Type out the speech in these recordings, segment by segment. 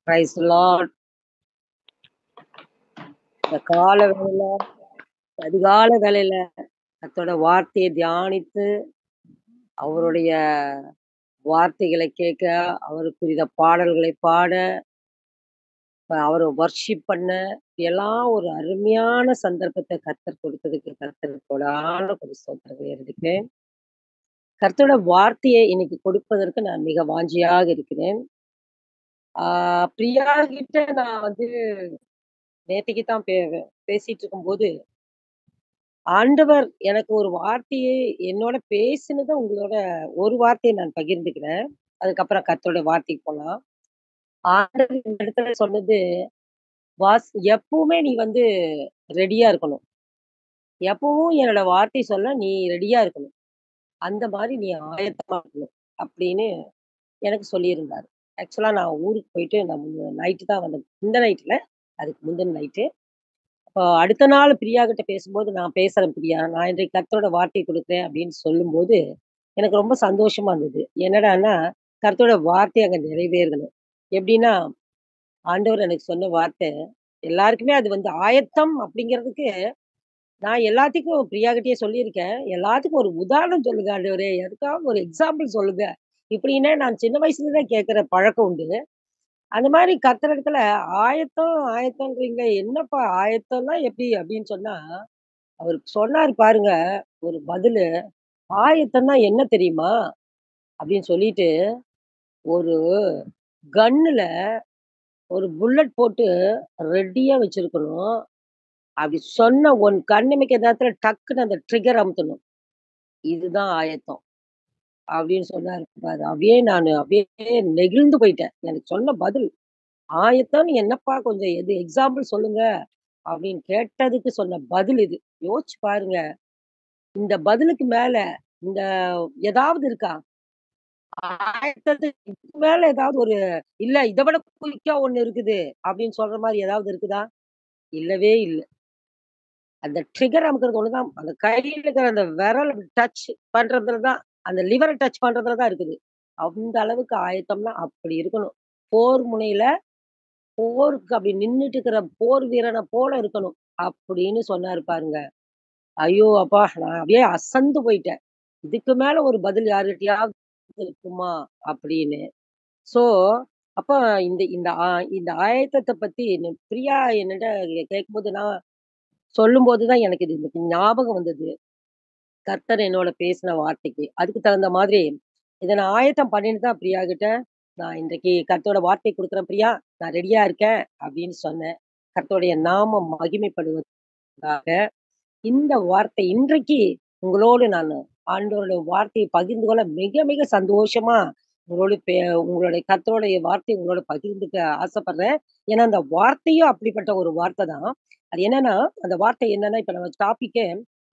Price Lord இந்த கால வேளையில அதிகால வேளையில கர்த்தரோட வார்த்தையை தியானித்து அவருடைய வார்த்தைகளை கேட்க அவருக்குரிய பாடல்களை பாட அவரை வர்ஷிப் பண்ண எல்லாம் ஒரு அருமையான சந்தர்ப்பத்தை கர்த்தர் கொடுத்ததுக்கு கர்த்தருக்கோடான ஒரு சோதனை இருக்கிறேன் கர்த்தரோட வார்த்தையை இன்னைக்கு கொடுப்பதற்கு நான் மிக வாஞ்சியாக இருக்கிறேன் ஆஹ் பிரியா கிட்ட நான் வந்து நேத்திக்கு தான் பே பேசிட்டு இருக்கும்போது ஆண்டவர் எனக்கு ஒரு வார்த்தையை என்னோட பேசினதை உங்களோட ஒரு வார்த்தையை நான் பகிர்ந்துக்கிறேன் அதுக்கப்புறம் கர்த்தரோட வார்த்தைக்கு போலாம் ஆண்டவர் இந்த இடத்துல சொன்னது வாஸ் எப்பவுமே நீ வந்து ரெடியா இருக்கணும் எப்பவும் என்னோட வார்த்தை சொல்ல நீ ரெடியா இருக்கணும் அந்த மாதிரி நீ ஆயத்தமா இருக்கணும் அப்படின்னு எனக்கு சொல்லியிருந்தாரு ஆக்சுவலா நான் ஊருக்கு போயிட்டு நான் நைட்டு தான் வந்தேன் இந்த நைட்ல அதுக்கு முந்தின நைட்டு அப்போ அடுத்த நாள் பிரியா கிட்ட பேசும்போது நான் பேசுறேன் பிரியா நான் இன்றைக்கு கர்த்தரோட வார்த்தை கொடுக்குறேன் அப்படின்னு சொல்லும்போது எனக்கு ரொம்ப சந்தோஷமா இருந்தது என்னடான்னா கர்த்தரோட வார்த்தை அங்க நிறைவேறணும் எப்படின்னா ஆண்டவர் எனக்கு சொன்ன வார்த்தை எல்லாருக்குமே அது வந்து ஆயத்தம் அப்படிங்கிறதுக்கு நான் எல்லாத்துக்கும் பிரியா கிட்டயே சொல்லியிருக்கேன் எல்லாத்துக்கும் ஒரு உதாரணம் சொல்லுங்க ஆண்டவரே எதுக்காக ஒரு எக்ஸாம்பிள் சொல்லுங்க இப்படின்னா நான் சின்ன வயசுல தான் கேட்கிற பழக்கம் உண்டு அந்த மாதிரி கர்த்தர் இடத்துல ஆயத்தம் ஆயத்தம்ன்றீங்க என்னப்பா ஆயத்தம்னா எப்படி அப்படின்னு சொன்னா அவர் சொன்னார் பாருங்க ஒரு பதிலு ஆயத்தம்னா என்ன தெரியுமா அப்படின்னு சொல்லிட்டு ஒரு கன்னுல ஒரு புல்லட் போட்டு ரெடியா வச்சிருக்கணும் அப்படி சொன்ன ஒன் கண்ணிமைக்க நேரத்துல டக்குன்னு அந்த ட்ரிகர் அமுத்தணும் இதுதான் ஆயத்தம் அப்படின்னு சொன்னாரு பாரு அப்படியே நான் அப்படியே நெகிழ்ந்து போயிட்டேன் எனக்கு சொன்ன பதில் ஆயத்தம்னு என்னப்பா கொஞ்சம் எது எக்ஸாம்பிள் சொல்லுங்க அப்படின்னு கேட்டதுக்கு சொன்ன பதில் இது யோசிச்சு பாருங்க இந்த பதிலுக்கு மேல இந்த ஏதாவது இருக்கா ஆயத்தத்துக்கு இதுக்கு மேல ஏதாவது ஒரு இல்ல இதை விட குயிக்கா ஒண்ணு இருக்குது அப்படின்னு சொல்ற மாதிரி ஏதாவது இருக்குதா இல்லவே இல்லை அந்த ட்ரிகர் அமுக்கிறது ஒண்ணுதான் அந்த கையில இருக்கிற அந்த விரல் டச் பண்றதுலதான் அந்த லிவரை டச் பண்றதுலதான் இருக்குது அந்த அளவுக்கு ஆயத்தம்னா அப்படி இருக்கணும் போர் முனையில போருக்கு அப்படி நின்னுட்டு இருக்கிற போர் வீரனை போல இருக்கணும் அப்படின்னு சொன்னாரு பாருங்க ஐயோ அப்பா நான் அப்படியே அசந்து போயிட்டேன் இதுக்கு மேல ஒரு பதில் யாருகிட்டயாவது இருக்குமா அப்படின்னு சோ அப்ப இந்த இந்த ஆ- இந்த ஆயத்தத்தை பத்தி என்ன- பிரியா என்னட்ட கேட்கும்போது நான் சொல்லும் போதுதான் எனக்கு இது இந்த ஞாபகம் வந்தது கர்த்தர் என்னோட பேசின வார்த்தைக்கு அதுக்கு தகுந்த மாதிரி இதை நான் ஆயத்தம் பண்ணிட்டு தான் பிரியா கிட்ட நான் இன்றைக்கு கர்த்தரோட வார்த்தை கொடுக்குறேன் பிரியா நான் ரெடியா இருக்கேன் அப்படின்னு சொன்னேன் கர்த்தருடைய நாமம் மகிமைப்படுவதற்காக இந்த வார்த்தை இன்றைக்கு உங்களோடு நான் ஆண்டவருடைய வார்த்தையை பகிர்ந்து கொள்ள மிக மிக சந்தோஷமா உங்களோட பே உங்களுடைய கர்த்தருடைய வார்த்தை உங்களோட பகிர்ந்துக்க ஆசைப்படுறேன் ஏன்னா அந்த வார்த்தையும் அப்படிப்பட்ட ஒரு வார்த்தை தான் அது என்னன்னா அந்த வார்த்தை என்னன்னா இப்ப நம்ம டாபிக்கே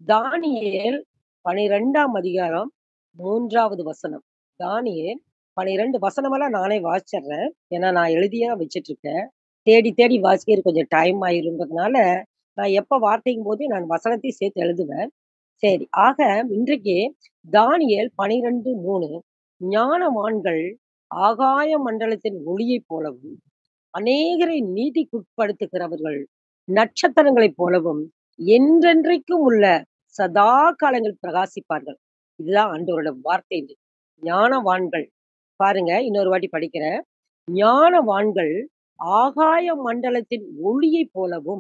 தானியேல் பனிரெண்டாம் அதிகாரம் மூன்றாவது வசனம் தானியேல் பனிரெண்டு வசனமெல்லாம் நானே வாசிச்சிடுறேன் ஏன்னா நான் எழுதியா வச்சிட்டு இருக்கேன் தேடி தேடி வாசிக்கிறது கொஞ்சம் டைம் ஆயிருன்றதுனால நான் எப்ப வார்த்தைக்கும் போது நான் வசனத்தையும் சேர்த்து எழுதுவேன் சரி ஆக இன்றைக்கு தானியேல் பனிரெண்டு மூணு ஞானவான்கள் ஆகாய மண்டலத்தின் ஒளியைப் போலவும் அநேகரை நீதிக்குட்படுத்துகிறவர்கள் நட்சத்திரங்களைப் போலவும் என்றென்றைக்கும் உள்ள சதா காலங்கள் பிரகாசிப்பார்கள் இதுதான் ஆண்டவரோட வார்த்தை இது. ஞானவான்கள் பாருங்க இன்னொரு வாட்டி படிக்கிறேன் ஞானவான்கள் ஆகாய மண்டலத்தின் ஒளியைப் போலவும்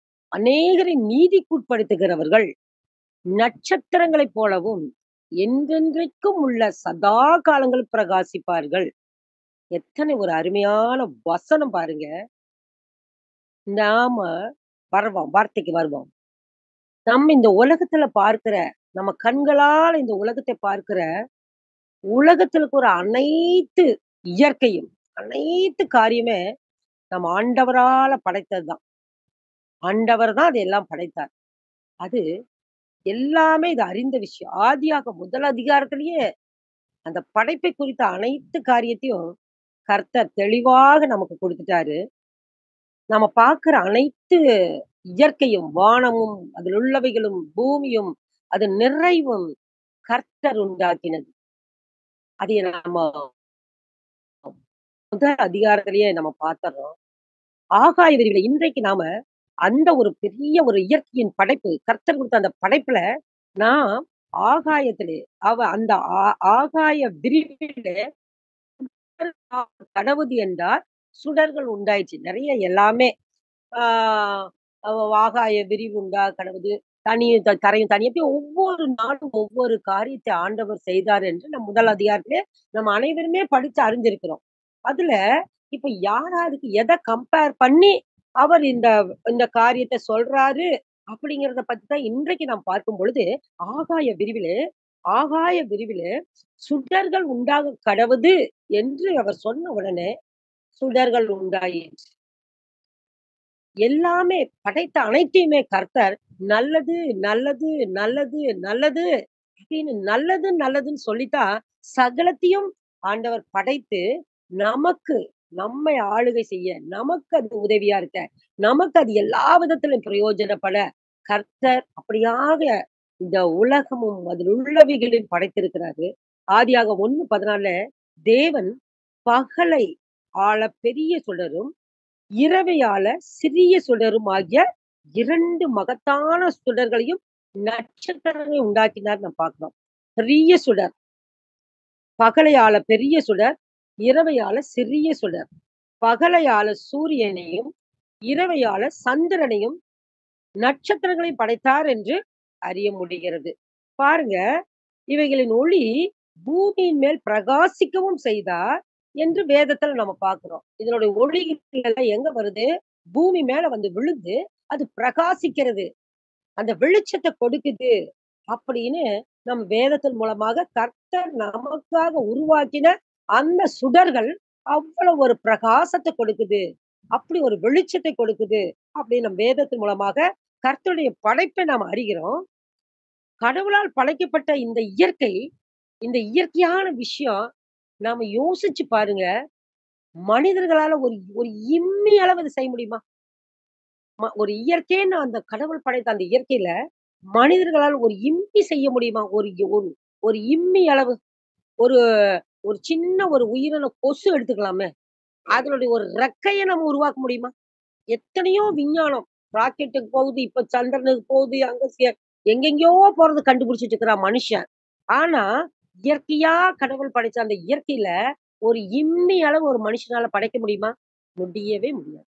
அநேகரை நீதிக்குட்படுத்துகிறவர்கள் நட்சத்திரங்களைப் போலவும் என்றென்றைக்கும் உள்ள சதா காலங்கள் பிரகாசிப்பார்கள் எத்தனை ஒரு அருமையான வசனம் பாருங்க நாம வருவோம் வார்த்தைக்கு வருவோம் நம்ம இந்த உலகத்துல பார்க்கிற நம்ம கண்களால இந்த உலகத்தை பார்க்கிற உலகத்துல இருக்கிற அனைத்து இயற்கையும் அனைத்து காரியமே நம்ம ஆண்டவரால படைத்ததுதான் ஆண்டவர் தான் அதை எல்லாம் படைத்தார் அது எல்லாமே இது அறிந்த விஷயம் ஆதியாக முதல் அதிகாரத்திலேயே அந்த படைப்பை குறித்த அனைத்து காரியத்தையும் கர்த்தர் தெளிவாக நமக்கு கொடுத்துட்டாரு நம்ம பார்க்கிற அனைத்து இயற்கையும் வானமும் அதில் உள்ளவைகளும் பூமியும் அது நிறைவும் கர்த்தர் உண்டாக்கினது அதை நம்ம முதல் அதிகாரத்திலேயே நம்ம பார்த்தர்றோம். ஆகாய விரிவுல இன்றைக்கு நாம அந்த ஒரு பெரிய ஒரு இயற்கையின் படைப்பு, கர்த்தர் குடுத்த அந்த படைப்புல நாம் ஆகாயத்திலே அவ அந்த ஆ ஆகாய விரிவிலே கடவுது என்றார், சுடர்கள் உண்டாயிற்று. நெறைய எல்லாமே ஆ ஆகாய விரிவு உண்டா கடவுது. தனியும் த தரையும் தனி எப்படி ஒவ்வொரு நாளும் ஒவ்வொரு காரியத்தை ஆண்டவர் செய்தார் என்று நம் முதல் அதிகாரத்திலே நம்ம அனைவருமே படிச்சு அறிந்திருக்கிறோம். அதுல இப்ப யார் யாருக்கு எத கம்பேர் பண்ணி அவர் இந்த இந்த காரியத்த சொல்றாரு அப்படிங்கிறத பத்தி தான் இன்றைக்கு நாம் பார்க்கும் பொழுது, ஆகாய விரிவிலே ஆகாய விரிவிலே சுடர்கள் உண்டாக கடவுது என்று அவர் சொன்ன உடனே, சுடர்கள் உண்டாயிற்று. எல்லாமே படைத்த அனைத்தையுமே கர்த்தர் நல்லது, நல்லது, நல்லது, நல்லது அப்படின்னு நல்லது, நல்லதுன்னு சொல்லித்தான் சகலத்தையும் ஆண்டவர் படைத்து, நமக்கு நம்மை ஆளுகை செய்ய, நமக்கு அது உதவியா இருக்க, நமக்கு அது எல்லா விதத்திலும் பிரயோஜனப்பட, கர்த்தர் அப்படியாக இந்த உலகமும் அதில் உள்ளவைகளையும் படைத்திருக்கிறாரு. ஆதியாகமம் 1:14ல தேவன் பகலை ஆள பெரிய சுடரும், இரவை ஆள சிறிய சுடரும் ஆகிய 2 மகத்தான சுடர்களையும், நட்சத்திரங்களையும் உண்டாக்கினார் நாம் பார்க்கிறோம். பெரிய சுடர். பகலை ஆள பெரிய சுடர், இரவை ஆள சிறிய சுடர். பகலை ஆள சூரியனையும், இரவை ஆள சந்திரனையும், நட்சத்திரங்களையும் படைத்தார் என்று அறிய முடிகிறது. பாருங்க, இவைகளின் ஒளி பூமியின் மேல் பிரகாசிக்கவும் செய்தார் என்று வேதத்துல நம்ம பார்க்கிறோம். இதனுடைய ஒளிகள் எல்லாம் எங்க வருது? பூமி மேல வந்து விழுந்து, அது பிரகாசிக்கிறது. அந்த வெளிச்சத்த கொடுக்குது. அப்படின்னு நம் வேதத்தின் மூலமாக கர்த்தர் நமக்காக உருவாக்கின அந்த சுடர்கள் அவ்வளவு ஒரு பிரகாசத்த கொடுக்குது. அப்படி ஒரு வெளிச்சத்தை கொடுக்குது. அப்படின்னு நம் வேதத்தின் மூலமாக கர்த்தருடைய படைப்பை நாம் அறிகிறோம். கடவுளால் படைக்கப்பட்ட இந்த இயற்கை, இந்த இயற்கையான விஷயம் நாம யோசிச்சு பாருங்க. மனிதர்களால ஒரு ஒரு இம்மி அளவு அத செய்ய முடியுமா? ம ஒரு இயற்கைன்னு அந்த கடவுள் படைத்த அந்த இயற்கையில, மனிதர்களால் ஒரு இம்மி செய்ய முடியுமா? ஒரு ஒரு ஒரு இம்மி அளவு. ஒரு ஒரு சின்ன ஒரு உயிரின கொசு எடுத்துக்கலாமே. அதனுடைய ஒரு ரெக்கைய நம்ம உருவாக்க முடியுமா? எத்தனையோ விஞ்ஞானம். ராக்கெட்டுக்கு போகுது, இப்ப சந்திரனுக்கு போகுது, அங்க செ எங்கெங்கேயோ போறது கண்டுபிடிச்சுட்டு இருக்கிறான் மனுஷன். ஆனா, இயற்கையா கடவுள் படைச்ச அந்த இயற்கையில, ஒரு இம்மி அளவு ஒரு மனுஷனால படைக்க முடியுமா? முடியவே முடியாது.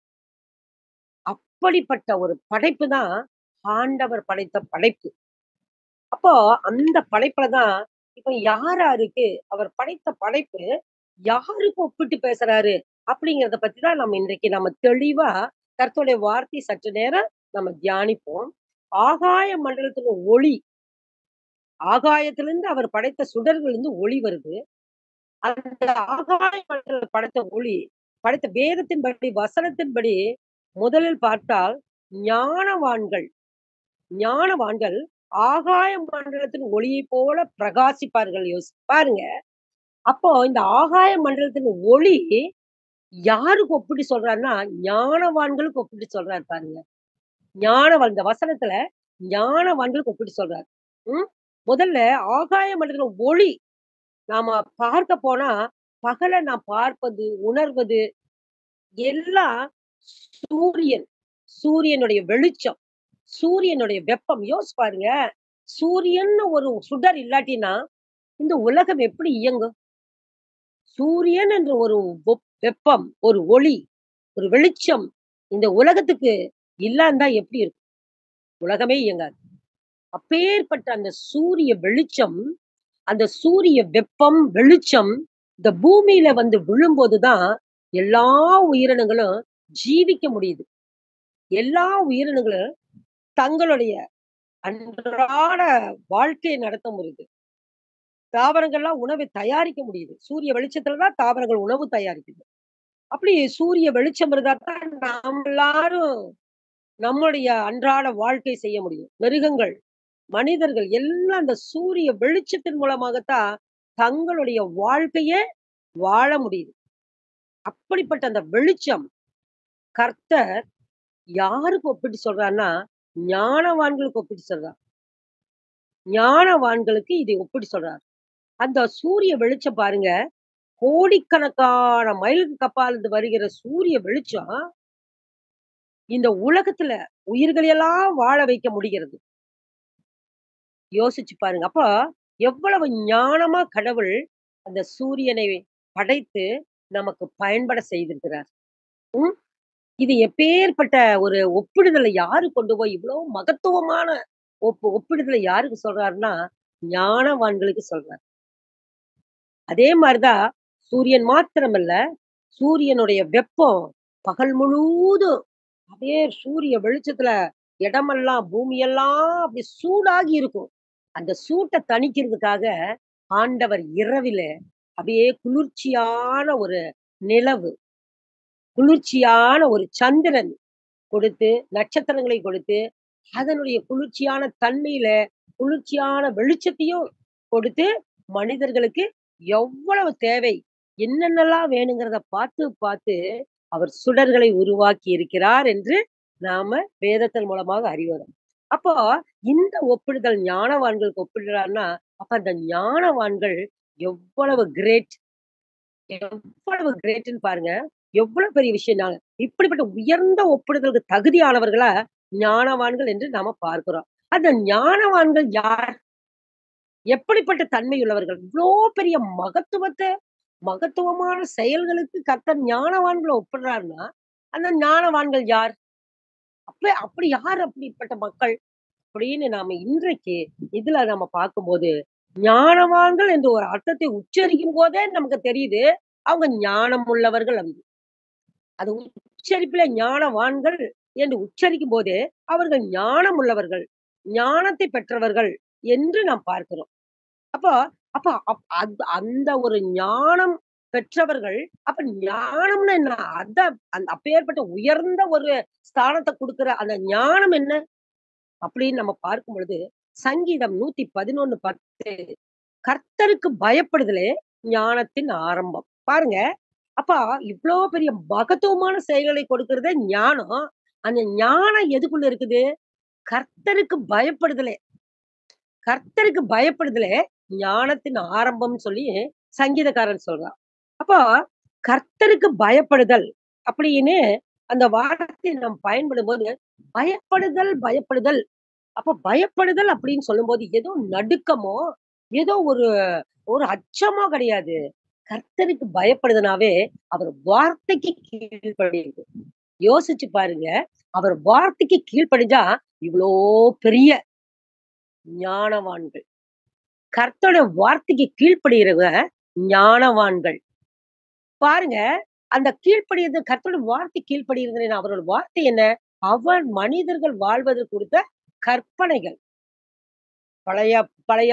அப்படிப்பட்ட ஒரு படைப்பு தான் ஆண்டவர் படைத்த படைப்பு. அப்போ அந்த படைப்புல தான் இப்ப யார் யாருக்கு அவர் படைத்த படைப்பு யாருக்கு ஒப்பிட்டு பேசுறாரு? அப்படிங்கிறத பத்தி தான் நம்ம இன்றைக்கு நம்ம தெளிவா கர்த்தருடைய வார்த்தை சற்று நேரம் நம்ம தியானிப்போம். ஆகாய மண்டலத்தில ஒளி ஆகாயத்திலிருந்து அவர் படைத்த சுடர்களிலிருந்து ஒளி வருது. அந்த ஆகாய மண்டலத்தில படைத்த ஒளி, படைத்த வேதத்தின்படி, வசனத்தின்படி முதலில் பார்த்தால் ஞானவான்கள் ஞானவான்கள் ஆகாய மண்டலத்தின் ஒளியைப் போல பிரகாசிப்பார்கள். யோசி பாருங்க. அப்போ இந்த ஆகாய மண்டலத்தின் ஒளி யாருக்கு ஒப்பிட்டு சொல்றார்ன்னா, ஞானவான்களுக்கு ஒப்பிட்டு சொல்றாரு பாருங்க. ஞானவான் இந்த வசனத்துல ஞானவான்களுக்கு ஒப்பிட்டு சொல்றார். ம். முதல்ல ஆகாய மண்டலத்தில ஒளி நாம பார்க்க போனா, பகல நாம் பார்ப்பது, உணர்வது எல்லாம் சூரியன். சூரியனுடைய வெளிச்சம். சூரியனுடைய வெப்பம். யோசிச்சு பாருங்க. சூரியன்னு ஒரு சுடர் இல்லாட்டினா, இந்த உலகம் எப்படி இயங்கும்? சூரியன் என்ற ஒரு வெப் வெப்பம், ஒரு ஒளி, ஒரு வெளிச்சம் இந்த உலகத்துக்கு இல்லாந்தா எப்படி இருக்கும்? உலகமே இயங்காது. அப்பேற்பட்ட அந்த சூரிய வெளிச்சம், அந்த சூரிய வெப்பம், வெளிச்சம் இந்த பூமியில வந்து விழும்போது தான், எல்லா உயிரினங்களும் ஜீவிக்க முடியுது. எல்லா உயிரினங்களும் தங்களுடைய அன்றாட வாழ்க்கைய நடத்த முடியுது. தாவரங்கள்லாம் உணவை தயாரிக்க முடியுது. சூரிய வெளிச்சத்துல தான் தாவரங்கள் உணவு தயாரிக்குது. அப்படி சூரிய வெளிச்சம் இருந்தா தான் நாம் எல்லாரும் நம்முடைய அன்றாட வாழ்க்கை செய்ய முடியும். மிருகங்கள், மனிதர்கள் எல்லாம் அந்த சூரிய வெளிச்சத்தின் மூலமாகத்தான் தங்களுடைய வாழ்க்கையே வாழ முடியுது. அப்படிப்பட்ட அந்த வெளிச்சம் கர்த்தர் யாருக்கு ஒப்பிட்டு சொல்றார்ன்னா, ஞானவான்களுக்கு ஒப்பிட்டு சொல்றார். ஞானவான்களுக்கு இதை ஒப்பிட்டு சொல்றார். அந்த சூரிய வெளிச்சம் பாருங்க, கோடிக்கணக்கான மைலுக்கு அப்பால் இருந்து வருகிற சூரிய வெளிச்சம் இந்த உலகத்துல உயிர்களை எல்லாம் வாழ வைக்க முடிகிறது. யோசிச்சு பாருங்க. அப்ப எவ்வளவு ஞானமா கடவுள் அந்த சூரியனை படைத்து நமக்கு பயன்பட செய்திருக்கிறார். ம். இது எப்பேர்ப்பட்ட ஒரு ஒப்பிடுதலை யாரு கொண்டு போய் இவ்ளோ மகத்துவமான ஒப் ஒப்பிடுதலை யாருக்கு சொல்றாருன்னா, ஞானவான்களுக்கு சொல்றார். அதே மாரி தான் சூரியன் மாத்திரமல்ல, சூரியனுடைய வெப்பம் பகல் முழுவதும் அப்படியே சூரிய வெளிச்சத்துல இடமெல்லாம், பூமியெல்லாம் அப்படி சூடாகி இருக்கும். அந்த சூட்ட தணிக்கிறதுக்காக ஆண்டவர் இரவிலே அப்படியே குளிர்ச்சியான ஒரு நிலவு, குளிர்ச்சியான ஒரு சந்திரன் கொடுத்து, நட்சத்திரங்களை கொடுத்து, அதனுடைய குளிர்ச்சியான தன்மையில, குளிர்ச்சியான வெளிச்சத்தையும் கொடுத்து, மனிதர்களுக்கு எவ்வளவு தேவை, என்னென்னலாம் வேணுங்கிறத பார்த்து, பார்த்து அவர் சுடர்களை உருவாக்கி இருக்கிறார் என்று நாம வேதத்தின் மூலமாக அறிவோம். அப்போ இந்த ஒப்பிடுதல் ஞானவான்களுக்கு ஒப்பிடுறார்ன்னா, அப்ப அந்த ஞானவான்கள் எவ்வளவு கிரேட் எவ்வளவு கிரேட்ன்னு பாருங்க. எவ்வளவு பெரிய விஷயம் நாங்க இப்படிப்பட்ட உயர்ந்த ஒப்பிடுதலுக்கு தகுதியானவர்களா ஞானவான்கள் என்று நாம பார்க்கிறோம். அந்த ஞானவான்கள் யார்? எப்படிப்பட்ட தன்மையுள்ளவர்கள்? இவ்ளோ பெரிய மகத்துவத்த மகத்துவமான செயல்களுக்கு கர்த்தர் ஞானவான்கள ஒப்பிடுறார்ன்னா, அந்த ஞானவான்கள் யார்? அப்ப அப்படி யார் அப்படிப்பட்ட மக்கள்? அப்படின்னு நாம இன்றைக்கு இதுல நம்ம பார்க்கும்போது, ஞானவான்கள் என்ற ஒரு அர்த்தத்தை உச்சரிக்கும் போதே நமக்கு தெரியுது, அவங்க ஞானம் உள்ளவர்கள் என்று. அது உச்சரிப்பில ஞானவான்கள் என்று உச்சரிக்கும் போதே, அவர்கள் ஞானம் உள்ளவர்கள், ஞானத்தை பெற்றவர்கள் என்று நாம் பார்க்கிறோம். அப்போ அப்ப அப் அத் அந்த ஒரு ஞானம் பெற்றவர்கள், அப்ப ஞானம்னா என்ன? அதான் அந்த அப்பேற்பட்ட உயர்ந்த ஒரு ஸ்தானத்த குடுக்குற அந்த ஞானம் என்ன? அப்படின்னு நம்ம பார்க்கும் பொழுது, சங்கீதம் 111:10 கர்த்தருக்கு பயப்படுதலே ஞானத்தின் ஆரம்பம். பாருங்க, அப்ப இவ்ளோ பெரிய மகத்துவமான செயல்களை கொடுக்கிறதே ஞானம். அந்த ஞானம் எதுக்குள்ள இருக்குது? கர்த்தருக்கு பயப்படுதலே. கர்த்தருக்கு பயப்படுதலே ஞானத்தின் ஆரம்பம்னு சொல்லி சங்கீதக்காரன் சொல்றான். அப்போ கர்த்தருக்கு பயப்படுதல் அப்படின்னு அந்த வார்த்தையை நாம் பயன்படும்போது, பயப்படுதல், பயப்படுதல். அப்ப பயப்படுதல் அப்படின்னு சொல்லும்போது, ஏதோ நடுக்கமோ, ஏதோ ஒரு ஒரு அச்சமோ கிடையாது. கர்த்தருக்கு பயப்படுதுனாவே, அவர் வார்த்தைக்கு கீழ்ப்படியுது. யோசிச்சு பாருங்க. அவர் வார்த்தைக்கு கீழ்ப்படிஞ்சா, இவ்ளோ பெரிய ஞானவான்கள். கர்த்தருடைய வார்த்தைக்கு கீழ்ப்படிகிறவங்க ஞானவான்கள். பாருங்க, அந்த கீழ்ப்படியிறது கர்த்தருடைய வார்த்தை கீழ்ப்படிகிறது அவரோட வார்த்தை என்ன? அவர் மனிதர்கள் வாழ்வதற்கு கொடுத்த கற்பனைகள். பழைய பழைய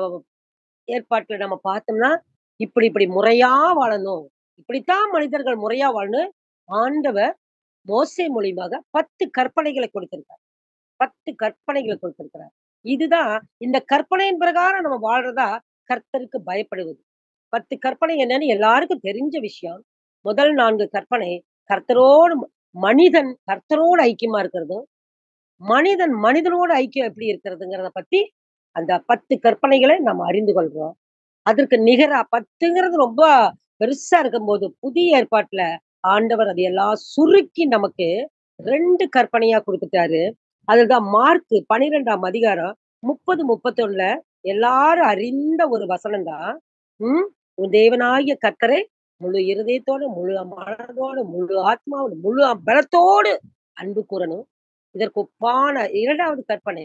ஏற்பாட்டுல நம்ம பார்த்தோம்னா, இப்படி இப்படி முறையா வாழணும். இப்படித்தான் மனிதர்கள் முறையா வாழணும். ஆண்டவர் மோசே மூலியமாக 10 கற்பனைகளை கொடுத்திருக்கார். 10 கற்பனைகள கொடுத்திருக்கிறார். இதுதான் இந்த கற்பனையின் பிரகாரம் நம்ம வாழ்றதா கர்த்தருக்கு பயப்படுவது. 10 கற்பனை என்னன்னு எல்லாருக்கும் தெரிஞ்ச விஷயம். முதல் 4 கற்பனை கர்த்தரோடு மனிதன் கர்த்தரோடு ஐக்கியமா இருக்கிறதும், மனிதன் மனிதனோடு ஐக்கியம் எப்படி இருக்கிறதுங்கிறத பத்தி அந்த 10 கற்பனைகளை நம்ம அறிந்து கொள்றோம். அதற்கு நிகரா 10ங்கிறது ரொம்ப பெருசா இருக்கும்போது, புதிய ஏற்பாட்டுல ஆண்டவர் அதையெல்லாம் சுருக்கி நமக்கு 2 கற்பனையா குடுத்துட்டாரு. அதுதான் மார்க் 12ஆம் அதிகாரம் 30, 31ல எல்லாரும் அறிந்த ஒரு வசனம் தான். ம். உன் தேவனாகிய கர்த்தரை முழு இருதயத்தோடு, முழு மனதோடு, முழு ஆத்மாவோடு, முழு பலத்தோடு அன்பு கூறணும். இதற்கு ஒப்பான 2வது கற்பனை,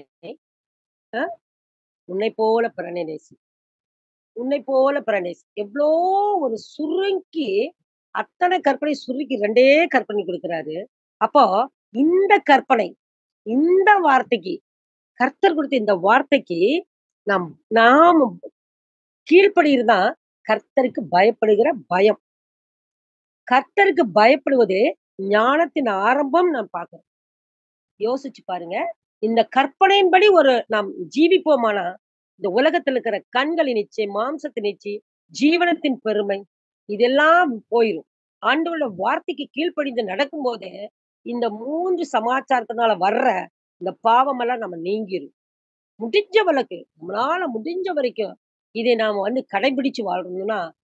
அ உன்னைப் போல பிறனை நேசி. உன்னைப் போல பிறனை நேசி. எவ்ளோ ஒரு சுருங்கி அத்தனை கற்பனை சுருக்கி 2டே கற்பனை குடுக்குறாரு. அப்போ இந்த கற்பனை, இந்த வார்த்தைக்கு கர்த்தர் குடுத்த இந்த வார்த்தைக்கு நாம் நாம கீழ்ப்படிகிறது தான் கர்த்தருக்கு பயப்படுகிற பயம். கர்த்தருக்கு பயப்படுவது ஞானத்தின் ஆரம்பம் நாம் பார்க்கிறோம். யோசிச்சு பாருங்க. இந்த கற்பனையின்படி ஒரு நாம் ஜீவிப்போமானா, இந்த உலகத்துல இருக்கிற கண்களின் இச்சை, மாம்சத்தின் இச்சை, ஜீவனத்தின் பெருமை இதெல்லாம் போயிரும். ஆண்டவருடைய வார்த்தைக்கு கீழ்ப்படிந்து நடக்கும்போதே, இந்த 3 சமாச்சாரத்தினால வர்ற இந்த பாவமெல்லாம் நம்ம நீங்கிரும். முடிஞ்ச வரைக்கும், நம்மளால முடிஞ்ச வரைக்கும் இதை நாம வந்து கடைபிடிச்சு வாழணும்னா,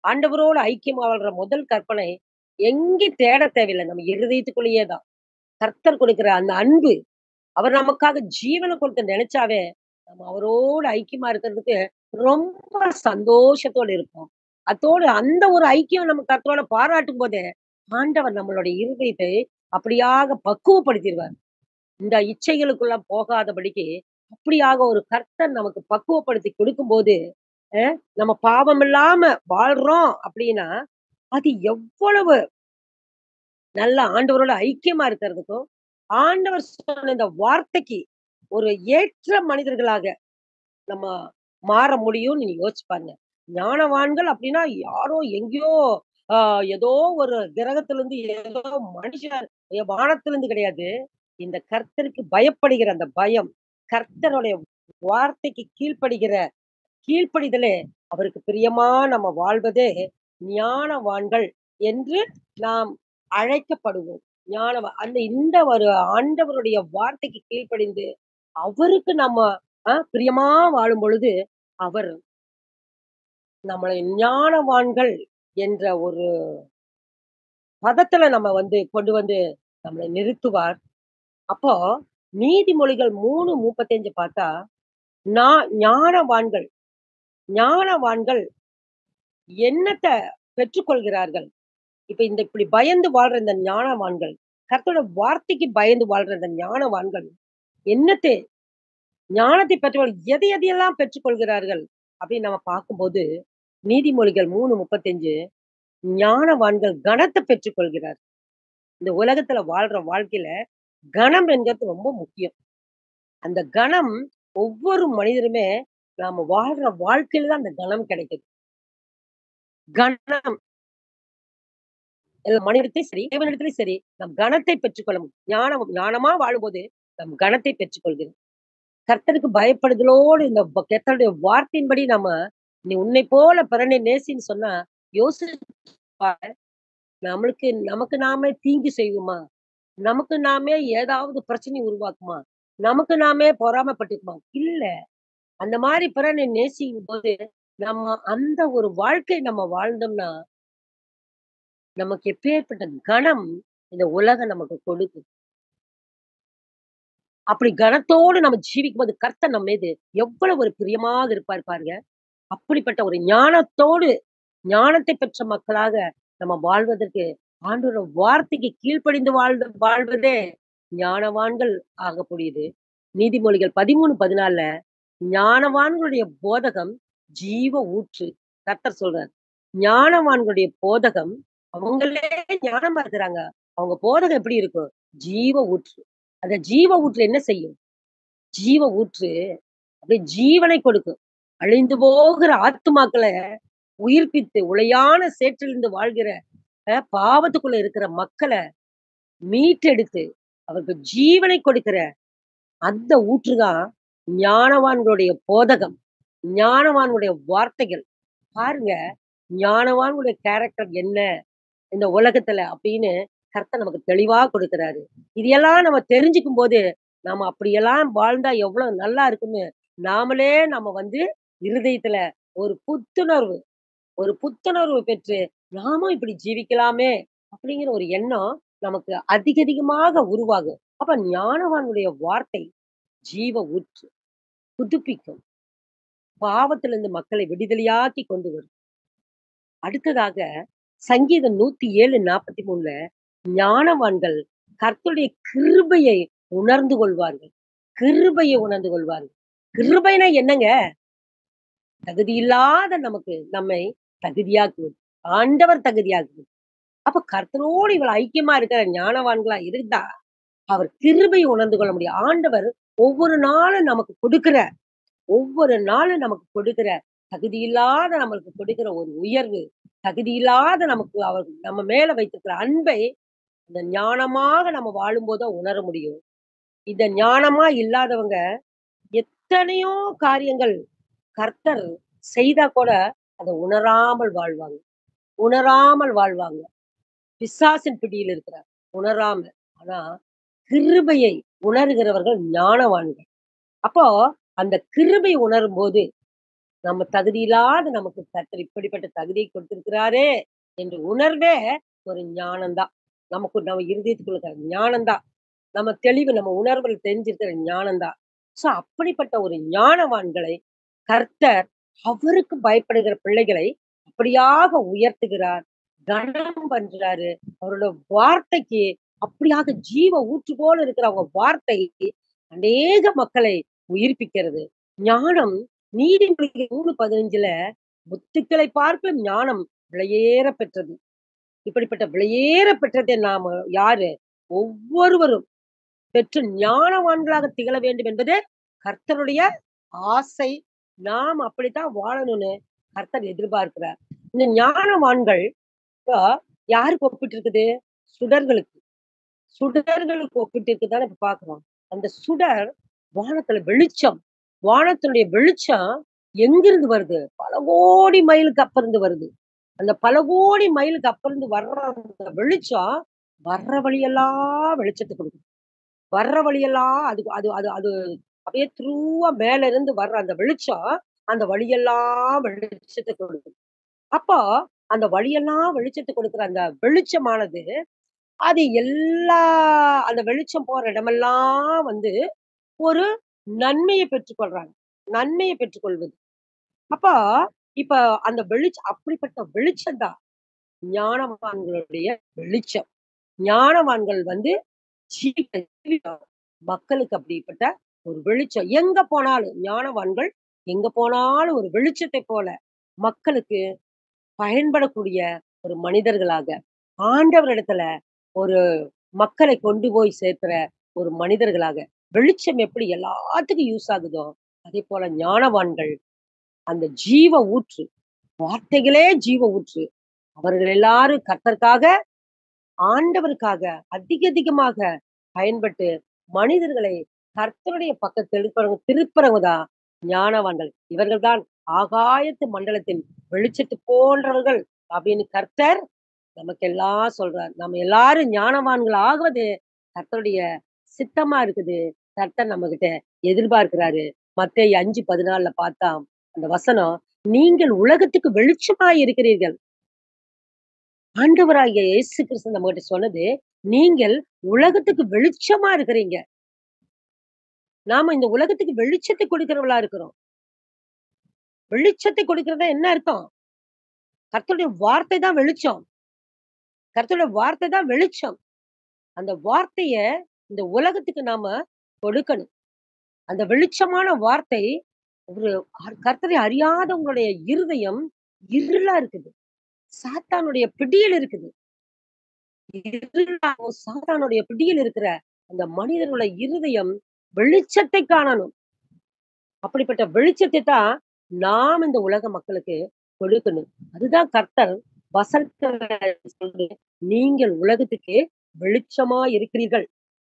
ஆண்டவரோடு ஐக்கியமா வாழ்ற முதல் கற்பனை எங்கேயும் தேட தேவையில்லை. நம்ம இருதயத்துக்குள்ளேயே தான். கர்த்தர் கொடுக்கிற அந்த அன்பு, அவர் நமக்காக ஜீவன கொடுத்த நினைச்சாவே, நம்ம அவரோடு ஐக்கியமா இருக்கிறதுக்கு ரொம்ப சந்தோஷத்தோட இருப்போம். அத்தோடு அந்த ஒரு ஐக்கியம் நம்ம கர்த்தரோட பாராட்டும்போதே, ஆண்டவர் நம்மளுடைய இருதயத்தை அப்படியாக பக்குவப்படுத்திருவார். இந்த இச்சைகளுக்குள்ள போகாதபடிக்கு, அப்படியாக ஒரு கர்த்தர் நமக்கு பக்குவப்படுத்தி கொடுக்கும்போது, அ நம்ம பாவம் இல்லாம வாழ்றோம் அப்படின்னா, அது எவ்வளவு நல்ல ஆண்டவரோட ஐக்கியமா இருக்கிறதுக்கும், ஆண்டவர் சொன்ன இந்த வார்த்தைக்கு ஒரு ஏற்ற மனிதர்களாக நம்ம மாற முடியும்னு நீங்க யோசிச்சு பாருங்க. ஞானவான்கள் அப்படின்னா யாரோ எங்கேயோ ஆ ஏதோ ஒரு கிரகத்திலிருந்து ஏதோ மனுஷன் வானத்திலிருந்து கிடையாது. இந்த கர்த்தருக்கு பயப்படுகிற அந்த பயம், கர்த்தருடைய வார்த்தைக்கு கீழ்ப்படிகிற கீழ்ப்படிதலே அவருக்கு பிரியமா நம்ம வாழ்வதே ஞானவான்கள் என்று நாம் அழைக்கப்படுவோம். ஞானவ அந்த இந்த ஒரு ஆண்டவருடைய வார்த்தைக்கு கீழ்ப்படிந்து, அவருக்கு நம்ம அ பிரியமா வாழும் பொழுது, அவர் நம்மளை ஞானவான்கள் என்ற ஒரு பதத்துல நம்ம வந்து கொண்டு வந்து நம்மளை நிறுத்துவார். அப்போ நீதிமொழிகள் 3:35 பார்த்தா, நா ஞானவான்கள் ஞானவான்கள் என்னத்த பெற்றுக்கொள்கிறார்கள்? இப்ப இந்த இப்படி பயந்து வாழ்ற இந்த ஞானவான்கள், கர்த்தருடைய வார்த்தைக்கு பயந்து வாழ்ற இந்த ஞானவான்கள், என்னத்தை ஞானத்தை பெற்றவர்கள் எதை எதையெல்லாம் பெற்றுக்கொள்கிறார்கள்? அப்படின்னு நம்ம பார்க்கும்போது, நீதிமொழிகள் 3:35 ஞானவான்கள் கனத்த பெற்றுக்கொள்கிறார். இந்த உலகத்துல வாழ்ற வாழ்க்கையில, கனம் என்கிறது ரொம்ப முக்கியம். அந்த கனம் ஒவ்வொரு மனிதருமே நாம வாழ்ற வாழ்க்கையில தான் அந்த கனம் கிடைக்குது. கனம் எல்லா மனிதத்திலும் சரி, தேவனிடத்திலும் சரி, நம் கனத்தை பெற்றுக்கொள்ள முடியும். ஞானம் ஞானமா வாழும்போது, நம் கனத்தை பெற்றுக்கொள்கிறோம். கர்த்தருக்கு பயப்படுதலோடு இந்த வ கர்த்தருடைய வார்த்தையின்படி நம்ம, "நீ உன்னைப் போல பிறனை நேசின்னு" சொன்னா, யோசிச்சு பாரு. நம்மளுக்கு நமக்கு நாமே தீங்கு செய்வோமா? நமக்கு நாமே ஏதாவது பிரச்சனை உருவாக்குமா? நமக்கு நாமே பொறாமைப்பட்டுக்குமா? இல்ல. அந்த மாரி பிறனை நேசிக்கும்போது, நம்ம அந்த ஒரு வாழ்க்கை நம்ம வாழ்ந்தோம்னா நமக்கு எப்பேர்ப்பட்ட கனம் இந்த உலகம் நமக்கு கொடுக்கும். அப்படி கனத்தோடு நம்ம ஜீவிக்கும்போது, கர்த்தர் நம்ம மீது எவ்வளவு ஒரு பிரியமாக இருப்பார் பாருங்க. அப்படிப்பட்ட ஒரு ஞானத்தோடு, ஞானத்தை பெற்ற மக்களாக நம்ம வாழ்வதற்கு, ஆண்டவருடைய வார்த்தைக்கு கீழ்ப்படிந்து வாழ்ந்து வாழ்வதே ஞானவான்கள் ஆகக்கூடியது. நீதிமொழிகள் 13:14ல ஞானவான்களுடைய போதகம் ஜீவ ஊற்று. கர்த்தர் சொல்றார். ஞானவான்களுடைய போதகம் அவங்களே ஞானமா இருக்கிறாங்க. அவங்க போதகம் எப்படி இருக்கும்? ஜீவ ஊற்று. அந்த ஜீவ ஊற்று என்ன செய்யும்? ஜீவ ஊற்று அப்படியே ஜீவனை கொடுக்கும். அழிந்து போகிற ஆத்துமாக்கள உயிர்ப்பித்து, உளையான சேற்றிலிருந்து வாழ்கிற அ பாவத்துக்குள்ள இருக்கிற மக்கள மீட்டெடுத்து, அவருக்கு ஜீவனை கொடுக்கிற அந்த ஊற்று தான் ஞானவான்களுடைய போதகம். ஞானவான்களுடைய வார்த்தைகள். பாருங்க, ஞானவான்களுடைய கேரக்டர் என்ன? இந்த உலகத்துல அப்படின்னு கர்த்தர் நமக்கு தெளிவா கொடுக்கிறாரு. இது எல்லாம் நம்ம தெரிஞ்சுக்கும்போது, நாம அப்படியெல்லாம் வாழ்ந்தா எவ்வளவு நல்லா இருக்கும்னு, நாமளே நம்ம வந்து இருதயத்துல ஒரு புத்துணர்வு ஒரு புத்துணர்வு பெற்று, நாமும் இப்படி ஜீவிக்கலாமே! அப்படிங்கிற ஒரு எண்ணம் நமக்கு அதிக அதிகமாக உருவாகும். அப்ப ஞானவானுடைய வார்த்தை ஜீவ ஊற்று. புதுப்பிக்கும். பாவத்திலிருந்து மக்களை விடுதலையாக்கி கொண்டு வரும். அடுத்ததாக சங்கீதம் 107:43ல ஞானவான்கள் கர்த்தருடைய கிருபையை உணர்ந்து கொள்வார்கள். கிருபையை உணர்ந்து கொள்வார்கள். கிருபைனா என்னங்க? தகுதியில்லாத நமக்கு நம்மை தகுதியாக்குவது. ஆண்டவர் தகுதியாக்குவது. அப்ப கர்த்தரோடு இவ்வளவு ஐக்கியமா இருக்கிற ஞானவான்களா இருந்தா, அவர் கிருபையை உணர்ந்து கொள்ள முடியும். ஆண்டவர் ஒவ்வொரு நாளும் நமக்கு கொடுக்கிற ஒவ்வொரு நாளும் நமக்கு கொடுக்கிற தகுதியில்லாத நம்மளுக்கு கொடுக்கிற ஒரு உயர்வு, தகுதியில்லாத நமக்கு அவர் நம்ம மேல வைத்திருக்கிற அன்பை, இந்த ஞானமாக நம்ம வாழும்போது தான் உணர முடியும். இந்த ஞானமா இல்லாதவங்க, எத்தனையோ காரியங்கள் கர்த்தர் செய்தா கூட, அத உணராமல் வாழ்வாங்க. உணராமல் வாழ்வாங்க. பிசாசின் பிடியில் இருக்கிறார். உணராம. ஆனா, கிருபையை உணர்கிறவர்கள் ஞானவான்கள். அப்போ, அந்த கிருபை உணரும்போது, நம்ம தகுதி இல்லாத நமக்கு கர்த்தர் இப்படிப்பட்ட தகுதியை கொடுத்திருக்கிறாரே என்ற உணர்வே ஒரு ஞானம் தான் நமக்கு நம்ம இருதயத்துக்குள்ள இருக்கிற ஞானம் தான் நம்ம தெளிவு நம்ம உணர்வுகள் தெரிஞ்சிருக்கிற ஞானம் தான் சோ அப்படிப்பட்ட ஒரு ஞானவான்களை கர்த்தர் அவருக்கு பயப்படுகிற பிள்ளைகளை அப்படியாக உயர்த்துகிறார் கனம் பண்றாரு அவரோட வார்த்தைக்கு அப்படியாக ஜீவ ஊற்று போல இருக்கிற அவங்க வார்த்தை அநேக மக்களை உயிர்ப்பிக்கிறது ஞானம் நீதிமொழிகள் மூணு பதினஞ்சுல முத்துக்களை பார்க்க ஞானம் விலையேற பெற்றது இப்படிப்பட்ட விலையேற பெற்றதை நாம யாரு ஒவ்வொருவரும் பெற்று ஞானவான்களாக திகழ வேண்டும் என்பது கர்த்தருடைய ஆசை நாம் அப்படித்தான் வாழணும்னு கர்த்தர் எதிர்பார்க்கிறார் இந்த ஞானவான்கள் இப்போ யாருக்கு ஒப்பிட்டு இருக்குது சுடர்களுக்கு சுடர்களுக்கு ஒப்பிட்டு இருக்குதானே இப்ப பாக்குறோம் அந்த சுடர் வானத்துல வெளிச்சம் வானத்தினுடைய வெளிச்சம் எங்கிருந்து வருது பல கோடி மைலுக்கு அப்பிருந்து வருது அந்த பல கோடி மைலுக்கு அப்பிருந்து வர்ற அந்த வெளிச்சம் வர்ற வழியெல்லாம் வெளிச்சத்தை கொடுக்குது வர்ற வழியெல்லாம் அது அது அது அது அப்படியே த்ரூவா மேல இருந்து வர்ற அந்த வெளிச்சம் அந்த வழியெல்லாம் வெளிச்சத்தை கொடுக்குது அப்போ அந்த வழியெல்லாம் வெளிச்சத்தை கொடுக்குற அந்த வெளிச்சமானது அது எல்லா அந்த வெளிச்சம் போற இடமெல்லாம் வந்து ஒரு நன்மையை பெற்றுக்கொள்றாங்க நன்மையை பெற்றுக்கொள்வது அப்போ இப்ப அந்த வெளிச்சம் அப்படிப்பட்ட வெளிச்சம் தான் ஞானவான்களுடைய வெளிச்சம் ஞானவான்கள் வந்து ஜீவ- மக்களுக்கு அப்படிப்பட்ட ஒரு வெளிச்சம் எங்க போனாலும் ஞானவான்கள் எங்க போனாலும் ஒரு வெளிச்சத்தை போல மக்களுக்கு பயன்படக்கூடிய ஒரு மனிதர்களாக ஆண்டவரிடத்துல ஒரு மக்களை கொண்டு போய் சேர்க்கிற ஒரு மனிதர்களாக வெளிச்சம் எப்படி எல்லாத்துக்கும் யூஸ் ஆகுதோ அதே போல ஞானவான்கள் அந்த ஜீவ ஊற்று வார்த்தைகளே ஜீவ ஊற்று அவர்கள் எல்லாரும் கர்த்தருக்காக ஆண்டவருக்காக அதிக அதிகமாக பயன்பட்டு மனிதர்களை கர்த்தருடைய பக்கத்தில் திருப்பறவங்க திருப்பறவங்க தான் ஞானவான்கள் இவர்கள் தான் ஆகாயத்து மண்டலத்தின் வெளிச்சத்து போன்றவர்கள் அப்படின்னு கர்த்தர் நமக்கு எல்லாம் சொல்றார் நம்ம எல்லாரும் ஞானவான்கள் ஆகுவது கர்த்தருடைய சித்தமா இருக்குது கர்த்தர் நம்ம கிட்ட எதிர்பார்க்கிறாரு மத்தேயு அஞ்சு பதினாலுல பார்த்தா அந்த வசனம் நீங்கள் உலகத்துக்கு வெளிச்சமாய் இருக்கிறீர்கள் ஆண்டவராகிய இயேசு கிறிஸ்து நம்ம கிட்ட சொன்னது நீங்கள் உலகத்துக்கு வெளிச்சமா இருக்கிறீங்க நாம இந்த உலகத்துக்கு வெளிச்சத்தை கொடுக்கிறவளா இருக்கிறோம் வெளிச்சத்தை கொடுக்கறதா என்ன அர்த்தம் கர்த்தருடைய வார்த்தை தான் வெளிச்சம் கர்த்தருடைய வார்த்தை தான் வெளிச்சம் அந்த வார்த்தைய இந்த உலகத்துக்கு நாம கொடுக்கணும் அந்த வெளிச்சமான வார்த்தை ஒரு கர்- கர்த்தரை அறியாதவங்களுடைய இருதயம் இருளா இருக்குது சாத்தானுடைய பிடியில் இருக்குது இருளாகவும் சாத்தானுடைய பிடியில் இருக்கிற அந்த மனிதர்களுடைய இருதயம் வெளிச்சத்தை காணணும் அப்படிப்பட்ட வெளிச்சத்தை தான் நாம் இந்த உலக மக்களுக்கு கொடுக்கணும் அதுதான் கர்த்தர் வசனத்துல சொல்றது நீங்கள் உலகத்துக்கு வெளிச்சமா இருக்கிறீர்கள்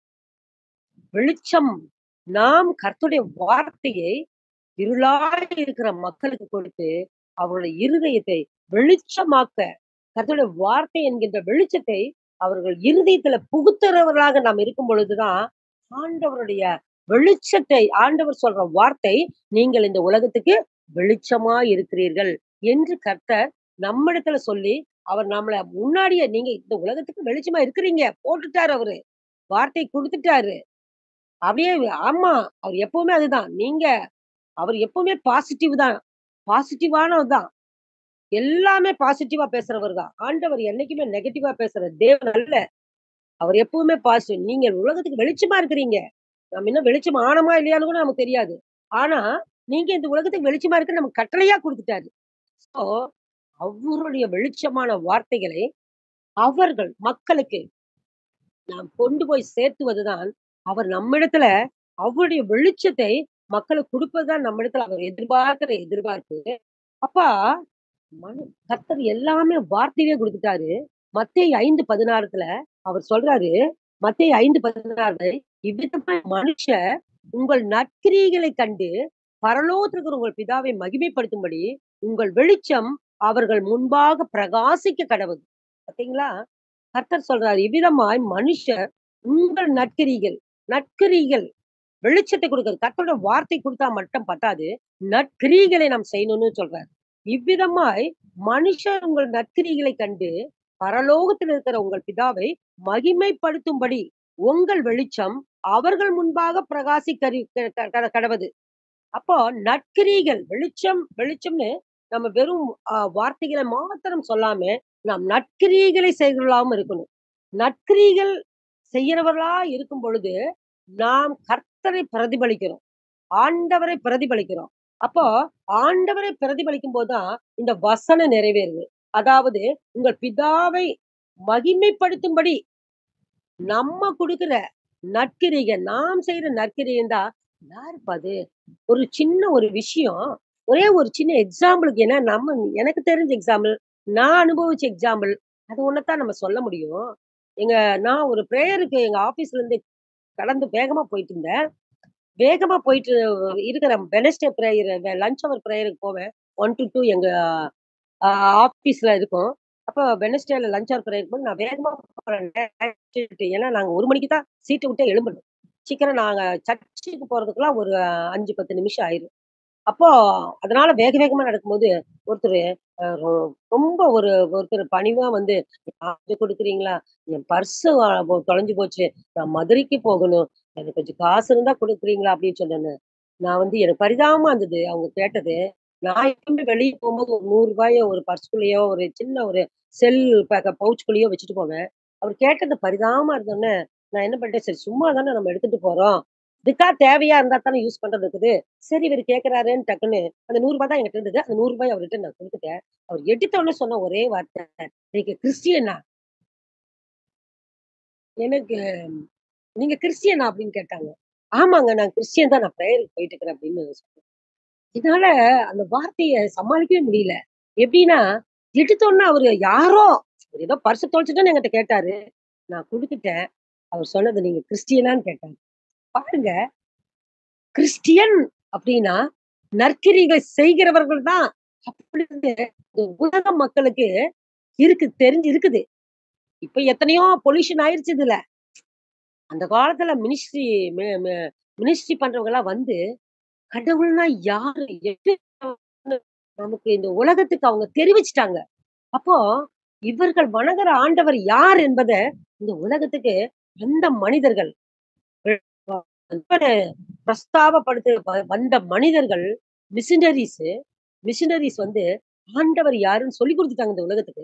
வெளிச்சம் நாம் கர்த்தருடைய வார்த்தையை இருளாய் இருக்கிற மக்களுக்கு கொடுத்து அவருடைய இருதயத்தை வெளிச்சமாக்க கர்த்தருடைய வார்த்தை என்கின்ற வெளிச்சத்தை அவர்கள் இருதயத்துல புகுத்துறவர்களாக நாம் இருக்கும் பொழுதுதான் ஆண்டவருடைய வெளிச்சத்தை ஆண்டவர் சொல்ற வார்த்தை நீங்கள் இந்த உலகத்துக்கு வெளிச்சமா இருக்கிறீர்கள் என்று கர்த்தர் நம்மிடத்துல சொல்லி அவர் நம்மள முன்னாடியே நீங்க இந்த உலகத்துக்கு வெளிச்சமா இருக்கிறீங்க போட்டுட்டாரு அவரு வார்த்தை கொடுத்துட்டாரு அப்படியே ஆமா அவர் எப்பவுமே அதுதான் நீங்க அவர் எப்பவுமே பாசிட்டிவ் தான் பாசிட்டிவானவர் தான் எல்லாமே பாசிட்டிவா பேசுறவர் தான் ஆண்டவர் என்னைக்குமே நெகட்டிவா பேசுற தேவன் அல்ல அவர் எப்பவுமே பாசிட்டிவ் நீங்க உலகத்துக்கு வெளிச்சமா இருக்கிறீங்க நம்ம இன்னும் வெளிச்சம் ஆனமா இல்லையான்னு கூட நமக்கு தெரியாது ஆனா நீங்க இந்த உலகத்துக்கு வெளிச்சமா இருக்க நமக்கு கட்டளையா கொடுத்துட்டாரு சோ அவருடைய வெளிச்சமான வார்த்தைகளை அவர்கள் மக்களுக்கு நாம் கொண்டு போய் சேர்த்துவதுதான் அவர் நம்மிடத்துல அவருடைய வெளிச்சத்தை மக்களுக்கு கொடுப்பதுதான் நம்மிடத்துல அவர் எதிர்பார்க்கிற எதிர்பார்ப்பு அப்பா மனு கர்த்தர் எல்லாமே வார்த்தையிலே கொடுத்துட்டாரு மத்தேயு ஐந்து பதினாறுல அவர் சொல்றாரு மத்தேயு ஐந்து பதினாறு இவ்விதமா மனுஷர் உங்கள் நற்கிரிகளை கண்டு பரலோகத்தில் இருக்கிற உங்கள் பிதாவை மகிமைப்படுத்தும்படி உங்கள் வெளிச்சம் அவர்கள் முன்பாக பிரகாசிக்க கடவுது பாத்தீங்களா கர்த்தர் சொல்றாரு இவ்விதமாய் மனுஷர் உங்கள் நற்கிரிகள் நற்கிரிகள் வெளிச்சத்தை கொடுக்கிறது கர்த்தருடைய வார்த்தை கொடுத்தா மட்டும் பத்தாது நற்கிரிகளை நாம் செய்யணும்னு சொல்றாரு இவ்விதமாய் மனுஷர் உங்கள் நற்கிரிகளை கண்டு பரலோகத்தில் இருக்கிற உங்கள் பிதாவை மகிமைப்படுத்தும்படி உங்கள் வெளிச்சம் அவர்கள் முன்பாக பிரகாசிக்கறி க- க- க- கடவது அப்போ நற்கிரிகள் வெளிச்சம் வெளிச்சம்னு நம்ம வெறும் ஆஹ், வார்த்தைகளை மாத்திரம் சொல்லாம நாம் நற்கிரிகளை செய்கிறவர்களாகவும் இருக்கணும் நற்கிரிகள் செய்யறவர்களா இருக்கும் பொழுது நாம் கர்த்தரை பிரதிபலிக்கிறோம் ஆண்டவரை பிரதிபலிக்கிறோம் அப்போ ஆண்டவரை பிரதிபலிக்கும் போதுதான் இந்த வசனம் நிறைவேறுது அதாவது உங்கள் பிதாவை மகிமைப்படுத்தும்படி நம்ம கொடுக்கிற நற்கிரிகை நாம் செய்யற நற்கிரிகை தான் யாருப்பா அது ஒரு சின்ன ஒரு விஷயம் ஒரே ஒரு சின்ன எக்ஸாம்பிளுக்கு என்ன நம்ம எனக்கு தெரிஞ்ச எக்ஸாம்பிள் நான் அனுபவிச்ச எக்ஸாம்பிள் அது ஒன்னதான் நம்ம சொல்ல முடியும் எங்க நான் ஒரு ப்ரேயருக்கு எங்க ஆபீஸ்ல இருந்து கடந்து வேகமா போயிட்டு இருந்தேன் வேகமா போயிட்டு இருக்கிற வெனஸ்டே ப்ரேயர் லஞ்ச் அவர் ப்ரேயருக்கு போவேன் ஒன் டு டூ எங்க ஆபீஸ்ல இருக்கும் அப்போ வெனஸ்டேல லஞ்ச் அவர் ப்ரேயருக்கு போது நான் வேகமா போறேன் ஏன்னா நாங்க ஒரு மணிக்கு தான் சீட்டை விட்டு எழும்பணும் சீக்கிரம் நாங்க சர்ச்சுக்கு போறதுக்குலாம் ஒரு அஹ், அஞ்சு பத்து நிமிஷம் ஆயிரும் அப்போ அதனால வேக வேகமா நடக்கும்போது ஒருத்தர் ரொம்ப ஒரு ஒருத்தர் பணிவா வந்து "காசு கொடுக்குறீங்களா என் பர்ஸ் தொலைஞ்சு போச்சு நான் மதுரைக்கு போகணும் எனக்கு கொஞ்சம் காசு இருந்தா கொடுக்குறீங்களா அப்படின்னு சொன்னேன்னு நான் வந்து எனக்கு பரிதாபமா இருந்தது அவங்க கேட்டது நான் எப்பவுமே வெளியே போகும்போது ஒரு நூறு ரூபாயோ ஒரு பர்ஸ்குள்ளேயோ ஒரு சின்ன ஒரு செல் பேக்க பவுச்சுக்குள்ளேயோ வச்சுட்டு போவேன் அவர் கேட்டது பரிதாபமா இருந்தோன்னே நான் என்ன பண்ணிட்டேன் சரி சும்மா தானே நம்ம எடுத்துட்டு போறோம் இதுக்கா தேவையா இருந்தா தானே யூஸ் பண்றது இருக்குது சரி இவர் கேக்குறாருன்னு டக்குன்னு அந்த நூறு ரூபாய் தான் என்கிட்ட இருந்தது அந்த நூறு ரூபாய் அவர்கிட்ட நான் கொடுத்துட்டேன் அவர் எடுத்த உடனே சொன்ன ஒரே வார்த்தை நீங்க கிறிஸ்டியனா எனக்கு நீங்க கிறிஸ்டியனா அப்படின்னு கேட்டாங்க ஆமாங்க நான் கிறிஸ்டியன் தான் நான் ப்ரேயருக்கு போயிட்டு இருக்கிறேன் அப்படின்னு சொன்னேன் இதனால அந்த வார்த்தையை சமாளிக்கவே முடியல எப்படின்னா எடுத்தோன்னா அவரு யாரோ அவர் ஏதோ பர்ஸ் தொலைச்சிட்டோன்னு என்கிட்ட கேட்டாரு நான் கொடுத்துட்டேன் அவர் சொன்னது நீங்க கிறிஸ்டியனான்னு கேட்டாங்க பாருங்க கிறிஸ்டியன் அப்படின்னா நற்கிரிகள் செய்கிறவர்கள் தான் அப்படின்னு இந்த உலக மக்களுக்கு இருக்கு தெரிஞ்சு இருக்குது இப்ப எத்தனையோ பொல்யூஷன் ஆயிருச்சு இதுல அந்த காலத்துல மினிஸ்ட்ரி மினிஸ்ட்ரி பண்றவங்க எல்லாம் வந்து கடவுள்னா யாரு எப்படி நமக்கு இந்த உலகத்துக்கு அவங்க தெரிவிச்சிட்டாங்க அப்போ இவர்கள் வணங்குற ஆண்டவர் யார் என்பதை இந்த உலகத்துக்கு அந்த மனிதர்கள் பிரஸ்தாபப்படுத்த வ- வந்த மனிதர்கள் மிஷினரிஸ் மிஷினரிஸ் வந்து ஆண்டவர் யாருன்னு சொல்லி கொடுத்துட்டாங்க இந்த உலகத்துக்கு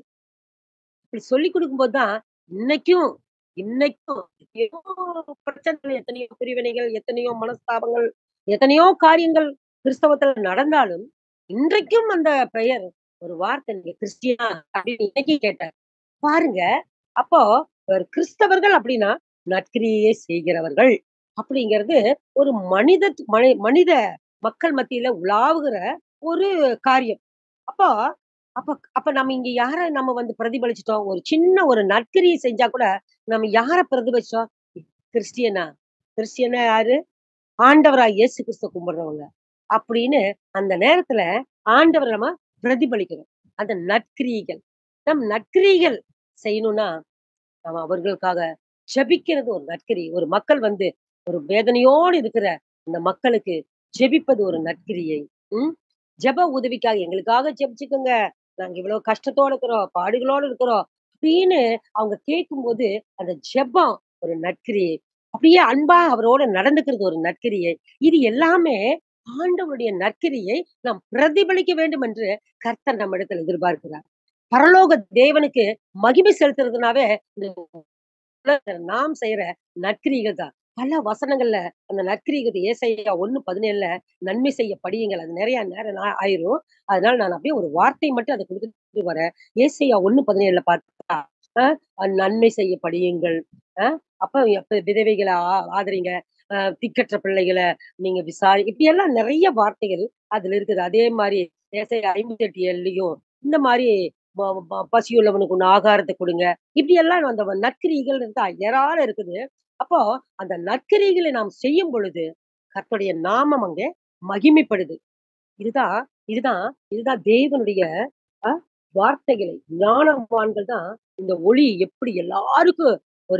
இப்படி சொல்லி கொடுக்கும்போது தான் இன்னைக்கும் இன்னைக்கும் எத்தனையோ பிரச்சனைகள் எத்தனையோ பிரிவினைகள் எத்தனையோ மனஸ்தாபங்கள் எத்தனையோ காரியங்கள் கிறிஸ்தவத்துல நடந்தாலும் இன்றைக்கும் அந்த பெயர் ஒரு வார்த்தை நீங்க கிறிஸ்டியனா அப்படின்னு இன்னைக்கு கேட்டார் பாருங்க அப்போ ஒரு கிறிஸ்தவர்கள் அப்படின்னா நற்கிரியை செய்கிறவர்கள் அப்படிங்கிறது ஒரு மனித மனி- மனித மக்கள் மத்தியில உலாவுகிற ஒரு காரியம் அப்போ அப்ப அப்ப நம்ம இங்க யார நம்ம வந்து பிரதிபலிச்சிட்டோம் ஒரு சின்ன ஒரு நற்கிரியை செஞ்சா கூட நம்ம யார பிரதிபலிச்சோம் கிறிஸ்டியனா கிறிஸ்டியனா யாரு ஆண்டவரா இயேசு கிறிஸ்து கும்பிடுறவங்க அப்படின்னு அந்த நேரத்துல ஆண்டவரை நம்ம பிரதிபலிக்கணும் அந்த நற்கிரிகள் நம் நற்கிரிகள் செய்யணும்னா நம்ம அவர்களுக்காக ஜெபிக்கிறது ஒரு நற்கிரி ஒரு மக்கள் வந்து ஒரு வேதனையோடு இருக்கிற அந்த மக்களுக்கு ஜெபிப்பது ஒரு நற்கிரியை உம் ஜெப உதவிக்காக எங்களுக்காக ஜெபிச்சுக்கோங்க நாங்க இவ்வளவு கஷ்டத்தோட இருக்கிறோம் பாடுகளோட இருக்கிறோம் அப்படின்னு அவங்க கேட்கும்போது அந்த ஜெபம் ஒரு நற்கிரியை அப்படியே அன்பா அவரோட நடந்துக்கிறது ஒரு நற்கிரியை இது எல்லாமே ஆண்டவருடைய நற்கிரியை நாம் பிரதிபலிக்க வேண்டும் என்று கர்த்தர் நம்ம இடத்துல எதிர்பார்க்கிறார் பரலோக தேவனுக்கு மகிமை செலுத்துறதுனாவே இந்த உலகத்துல நாம் செய்யற நற்கிரிகள் தான் பல வசனங்கள்ல அந்த நற்கிரிகள் ஏசையா ஒண்ணு பதினேழுல நன்மை செய்ய படியுங்கள் அது நிறைய நேரம் நா- ஆயிரும் அதனால நான் அப்படியே ஒரு வார்த்தை மட்டும் அதை கொடுத்துட்டு வரேன் ஏசையா ஒண்ணு பதினேழுல பார்த்தா அஹ், அஹ், நன்மை செய்ய படியுங்கள் அஹ், அப்ப அப்ப விதவைகளை ஆ- ஆதரிங்க அஹ், திக்கற்ற பிள்ளைகளை நீங்க விசாரி இப்படி எல்லாம் நிறைய வார்த்தைகள் அதுல இருக்குது அதே மாதிரி ஏசையா ஐம்பத்தி எட்டு ஏழுலயும் இந்த மாதிரி ப- ப- பசியுள்ளவனுக்கு ஒண்ணு ஆகாரத்தை கொடுங்க இப்படி எல்லாம் அந்த நற்கிரிகள் இருந்தா ஏராளம் இருக்குது அப்போ அந்த நற்கிரிகளை நாம் செய்யும் பொழுது கர்த்தருடைய நாமம் அங்கே மகிமைப்படுது இதுதான் இதுதான் இதுதான் தேவனுடைய அஹ், வார்த்தைகளை ஞானவான்கள் தான் இந்த ஒளி எப்படி எல்லாருக்கும் ஒரு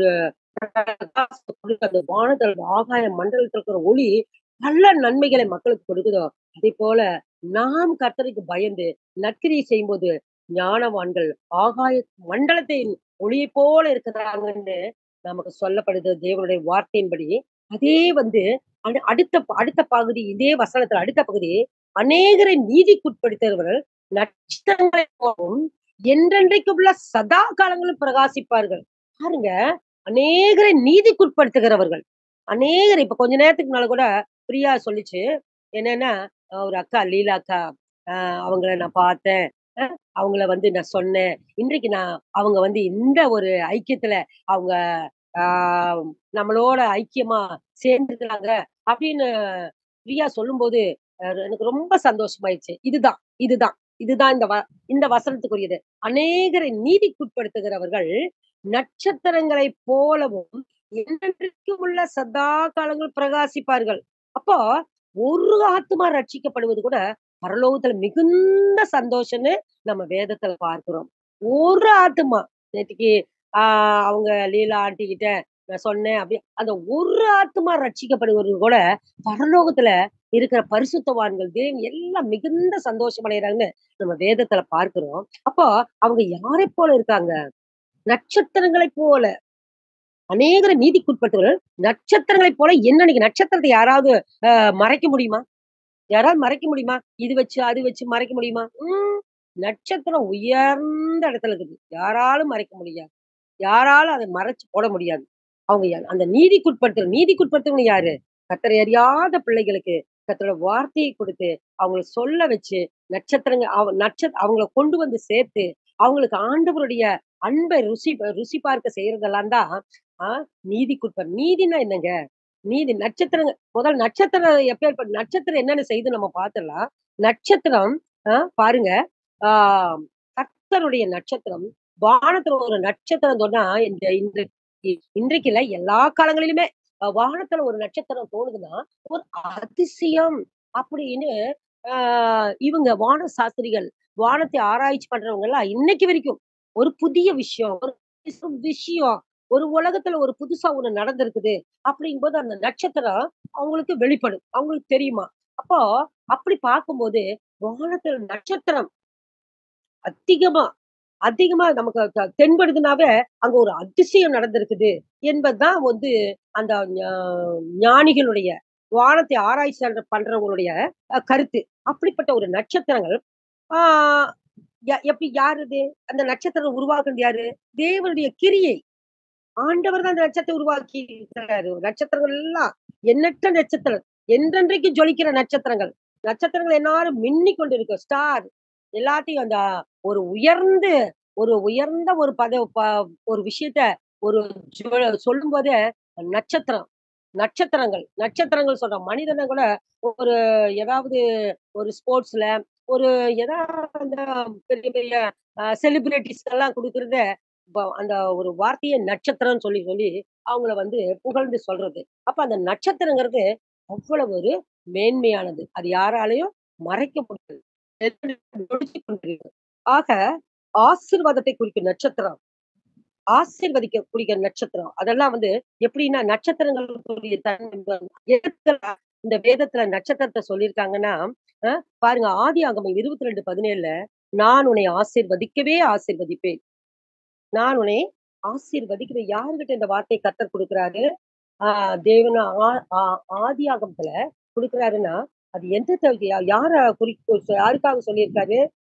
பிரகாசத்தை கொடுக்க அந்த வானத்துல ஆகாய மண்டலத்துல இருக்கிற ஒளி நல்ல நன்மைகளை மக்களுக்கு கொடுக்குதோ அதே போல நாம் கர்த்தருக்கு பயந்து நற்கிரியை செய்யும்போது ஞானவான்கள் ஆகாய மண்டலத்தை ஒளியை போல இருக்கிறாங்கன்னு நமக்கு சொல்லப்படுது தேவனுடைய வார்த்தையின்படி அதே வந்து அடு- அடுத்த ப- அடுத்த பகுதி இதே வசனத்துல அடுத்த பகுதி அநேகரை நீதிக்குட்படுத்துகிறவர்கள் நட்சத்திரங்களை போலும் என்றென்றைக்கு உள்ள சதா காலங்களும் பிரகாசிப்பார்கள் பாருங்க அநேகரை நீதிக்குட்படுத்துகிறவர்கள் அநேகர் இப்ப கொஞ்ச நேரத்துக்கு முன்னால கூட பிரியா சொல்லிச்சு என்னன்னா அஹ் ஒரு அக்கா லீலா அக்கா ஆஹ் அவங்கள நான் பார்த்தேன் அஹ் அவங்கள வந்து நான் சொன்னேன் இன்றைக்கு நான் அவங்க வந்து இந்த ஒரு ஐக்கியத்துல அவங்க ஆஹ் நம்மளோட ஐக்கியமா சேர்ந்துருக்கிறாங்க அப்படின்னு பிரியா சொல்லும்போது அஹ் எனக்கு ரொம்ப சந்தோஷமாயிடுச்சு இதுதான் இதுதான் இதுதான் இந்த வ- இந்த வசனத்துக்குரியது அநேகரை நீதிக்குட்படுத்துகிறவர்கள் நட்சத்திரங்களை போலவும் என்றென்றைக்கும் உள்ள சதா காலங்கள் பிரகாசிப்பார்கள் அப்போ ஒரு ஆத்மா ரட்சிக்கப்படுவது கூட பரலோகத்துல மிகுந்த சந்தோஷம்னு நம்ம வேதத்துல பார்க்கிறோம் ஒரு ஆத்மா நேற்றுக்கு ஆஹ் அவங்க லீலா ஆண்டி கிட்ட நான் சொன்னேன் அப்படி அந்த ஒரு ஆத்மா ரட்சிக்கப்படுவது கூட பரலோகத்துல இருக்கிற பரிசுத்தவான்கள் தேவன் எல்லாம் மிகுந்த சந்தோஷம் அடைகிறாங்கன்னு நம்ம வேதத்துல பார்க்கிறோம் அப்போ அவங்க யாரை போல இருக்காங்க நட்சத்திரங்களை போல அநேகரை நீதிக்குட்பட்டவர்கள் நட்சத்திரங்களை போல என்னன்னைக்கு நட்சத்திரத்தை யாராவது ஆஹ் மறைக்க முடியுமா யாராவது மறைக்க முடியுமா இது வச்சு அது வச்சு மறைக்க முடியுமா உம் நட்சத்திரம் உயர்ந்த இடத்துல இருக்குது யாராலும் மறைக்க முடியாது யாராலும் அதை மறைச்சு போட முடியாது அவங்க யா- அந்த நீதிக்குட்படுத்துற நீதிக்குட்படுத்துறவங்க யாரு கத்தரை அறியாத பிள்ளைகளுக்கு கத்தரோட வார்த்தையை கொடுத்து அவங்களை சொல்ல வச்சு நட்சத்திரங்க அவ நட்ச அவங்கள கொண்டு வந்து சேர்த்து அவங்களுக்கு ஆண்டவருடைய அன்பை ருசி ருசி பார்க்க செய்யறதெல்லாம் தான் ஆஹ் நீதிக்குட்ப நீதினா என்னங்க நீதி நட்சத்திரங்க முதல் நட்சத்திரம் எப்பேற்பட்ட நட்சத்திரம் என்னன்னு செய்து நம்ம பார்த்துடலாம் நட்சத்திரம் ஆஹ் பாருங்க ஆஹ் கர்த்தருடைய நட்சத்திரம் வானத்துல ஒரு நட்சத்திரம் சொன்னா இந்த இன்றைக்கு இன்றைக்கு இல்ல எல்லா காலங்களிலுமே அஹ் வானத்துல ஒரு நட்சத்திரம் தோணுதுன்னா ஒரு அதிசயம் அப்படின்னு ஆஹ் இவங்க வான சாஸ்திரிகள் வானத்தை ஆராய்ச்சி பண்றவங்க எல்லாம் இன்னைக்கு வரைக்கும் ஒரு புதிய விஷயம் ஒரு புதுசு விஷயம் ஒரு உலகத்துல ஒரு புதுசா ஒண்ணு நடந்திருக்குது அப்படிங்கும்போது அந்த நட்சத்திரம் அவங்களுக்கு வெளிப்படும் அவங்களுக்கு தெரியுமா அப்போ அப்படி பார்க்கும்போது வானத்துல நட்சத்திரம் அதிகமா அதிகமா நமக்கு த- தென்படுதுனாவே அங்க ஒரு அதிசயம் நடந்திருக்குது என்பதுதான் வந்து அந்த ஞா- ஞானிகளுடைய வானத்தை ஆராய்ச்சி பண்ற- பண்றவங்களுடைய அஹ், கருத்து அப்படிப்பட்ட ஒரு நட்சத்திரங்கள் ஆஹ் ய- எப்படி யாரு இது அந்த நட்சத்திரம் உருவாக்குறது யாரு தேவனுடைய கிரியை ஆண்டவர் தான் அந்த நட்சத்திரம் உருவாக்கி இருக்கிறாரு நட்சத்திரங்கள் எல்லாம் எண்ணற்ற நட்சத்திரம் என்றென்றைக்கு ஜொலிக்கிற நட்சத்திரங்கள் நட்சத்திரங்கள் எல்லாரும் மின்னி கொண்டு இருக்கு ஸ்டார் எல்லாத்தையும் அந்த ஒரு உயர்ந்து ஒரு உயர்ந்த ஒரு பத ப- ஒரு விஷயத்த ஒரு சொல்லும் போதே நட்சத்திரம் நட்சத்திரங்கள் நட்சத்திரங்கள் சொல்ற மனிதனை கூட ஒரு ஏதாவது ஒரு ஸ்போர்ட்ஸ்ல ஒரு ஏதாவது அந்த பெரிய பெரிய செலிபிரிட்டிஸ் எல்லாம் கொடுக்கறத ப- அந்த ஒரு வார்த்தையை நட்சத்திரம்னு சொல்லி சொல்லி அவங்கள வந்து புகழ்ந்து சொல்றது அப்ப அந்த நட்சத்திரங்கிறது அவ்வளவு ஒரு மேன்மையானது அது யாராலையும் மறைக்க முடியாது ஒளித்துக் கொண்டிருக்கிறது. ஆக ஆசீர்வாதத்தை குறிக்கும் நட்சத்திரம் ஆசீர்வதிக்க குறிக்கிற நட்சத்திரம் அதெல்லாம் வந்து எப்படின்னா நட்சத்திரங்களுடைய தன்மை வந்து எதுக்கு இந்த வேதத்துல நட்சத்திரத்தை சொல்லியிருக்காங்கன்னா அஹ் பாருங்க ஆதி ஆகமம் இருபத்தி ரெண்டு பதினேழுல நான் உன்னை ஆசீர்வதிக்கவே ஆசீர்வதிப்பேன் நான் உன்னை ஆசீர்வதிக்கிறேன் யாருகிட்ட இந்த வார்த்தை கத்தர் கொடுக்கிறாரு ஆஹ் தேவன ஆ- ஆ- ஆதி ஆகமத்துல கொடுக்கிறாருன்னா அது எந்த தகுதி யார குறி யாருக்காக சொல்லியிருக்காரு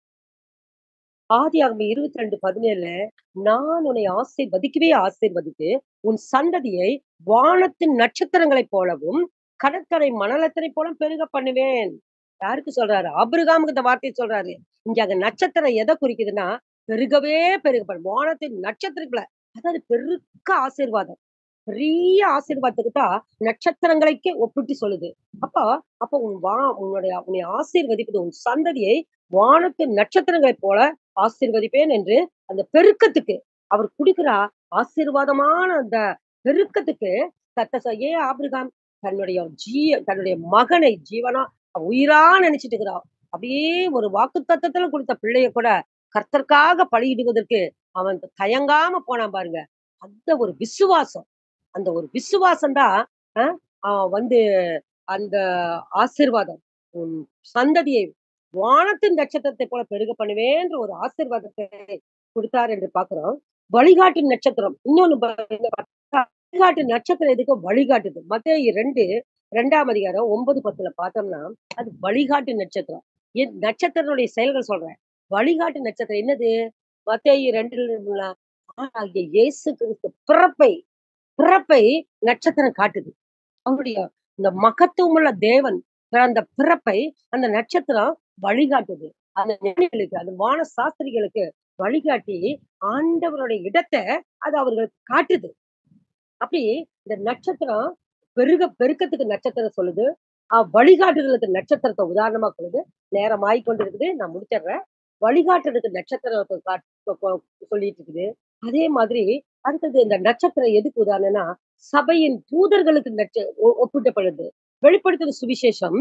ஆதி ஆகமம் இருபத்தி ரெண்டு பதினேழுல நான் உன்னை ஆசீர்வதிக்கவே ஆசீர்வதித்து உன் சந்ததியை வானத்தின் நட்சத்திரங்களைப் போலவும் கடற்கரை மணலத்தினை போல பெருக பண்ணுவேன் யாருக்கு சொல்றாரு ஆபிரகாமுக்கு இந்த வார்த்தையை சொல்றாரு இங்க அங்க நட்சத்திரம் எதை குறிக்குதுன்னா பெருகவே பெருகப்படும் வானத்தின் நட்சத்திரங்களை அதாவது பெருக்க ஆசீர்வாதம் பெரிய ஆசீர்வாதத்துக்கு தான் நட்சத்திரங்களுக்கே ஒப்பிட்டு சொல்லுது அப்போ அப்போ உன் வா உன்னுடைய உன்னை ஆசீர்வதிப்பது உன் சந்ததியை வானத்தின் நட்சத்திரங்களைப் போல ஆசீர்வதிப்பேன் என்று அந்த பெருக்கத்துக்கு அவர் கொடுக்கிற ஆசீர்வாதமான அந்த பெருக்கத்துக்கு கத்த ஏன் ஆபிரகாம் தன்னுடைய ஜீ தன்னுடைய மகனை ஜீவனா உயிரா நினைச்சிட்டு இருக்கிறான் அப்படியே ஒரு வாக்கு தத்தத்துல கொடுத்த பிள்ளைய கூட கர்த்தர்க்காக பலியிடுவதற்கு அவன் தயங்காம போனான் பாருங்க அந்த ஒரு விசுவாசம் அந்த ஒரு விசுவாசம் தான் வந்து அந்த ஆசீர்வாதம் உன் சந்ததியை வானத்தின் நட்சத்திரத்தை போல பெருக பண்ணுவேன்ற ஒரு ஆசீர்வாதத்தை கொடுத்தார் என்று பாக்குறோம் வழிகாட்டு நட்சத்திரம் இன்னொன்னு வழிகாட்டு நட்சத்திரம் எதுக்கு வழிகாட்டுது மத்திய ரெண்டு ரெண்டாம் அதிகாரம் ஒன்பது பத்துல பார்த்தோம்னா அது வழிகாட்டு நட்சத்திரம் என் நட்சத்திரனுடைய செயல்கள் சொல்றேன் வழிகாட்டு நட்சத்திரம் என்னது மத்திய ரெண்டு ஆகிய இயேசு கிறிஸ்து பிறப்பை பிறப்பை நட்சத்திரம் காட்டுது அவருடைய இந்த மகத்துவமுள்ள தேவன் அந்த பிறப்பை அந்த நட்சத்திரம் வழிகாட்டுது அந்த ஞானிகளுக்கு அந்த வான சாஸ்திரிகளுக்கு வழிகாட்டி ஆண்டவருடைய இடத்தை அது அவர்களுக்கு காட்டுது அப்படி இந்த நட்சத்திரம் பெருக பெருக்கத்துக்கு நட்சத்திரம் சொல்லுது வழிகாட்டுதலுக்கு நட்சத்திரத்தை உதாரணமா சொல்லுது நேரம் ஆயிக்கொண்டு இருக்குது நான் முடிச்சிடுறேன் வழிகாட்டுறதுக்கு நட்சத்திரத்தை சொல்லிட்டு இருக்குது அதே மாதிரி அடுத்தது இந்த நட்சத்திரம் எதுக்கு உதாரணம்னா சபையின் தூதர்களுக்கு நட்ச ஒப்பிட்டப்படுது வெளிப்படுத்துற சுவிசேஷம்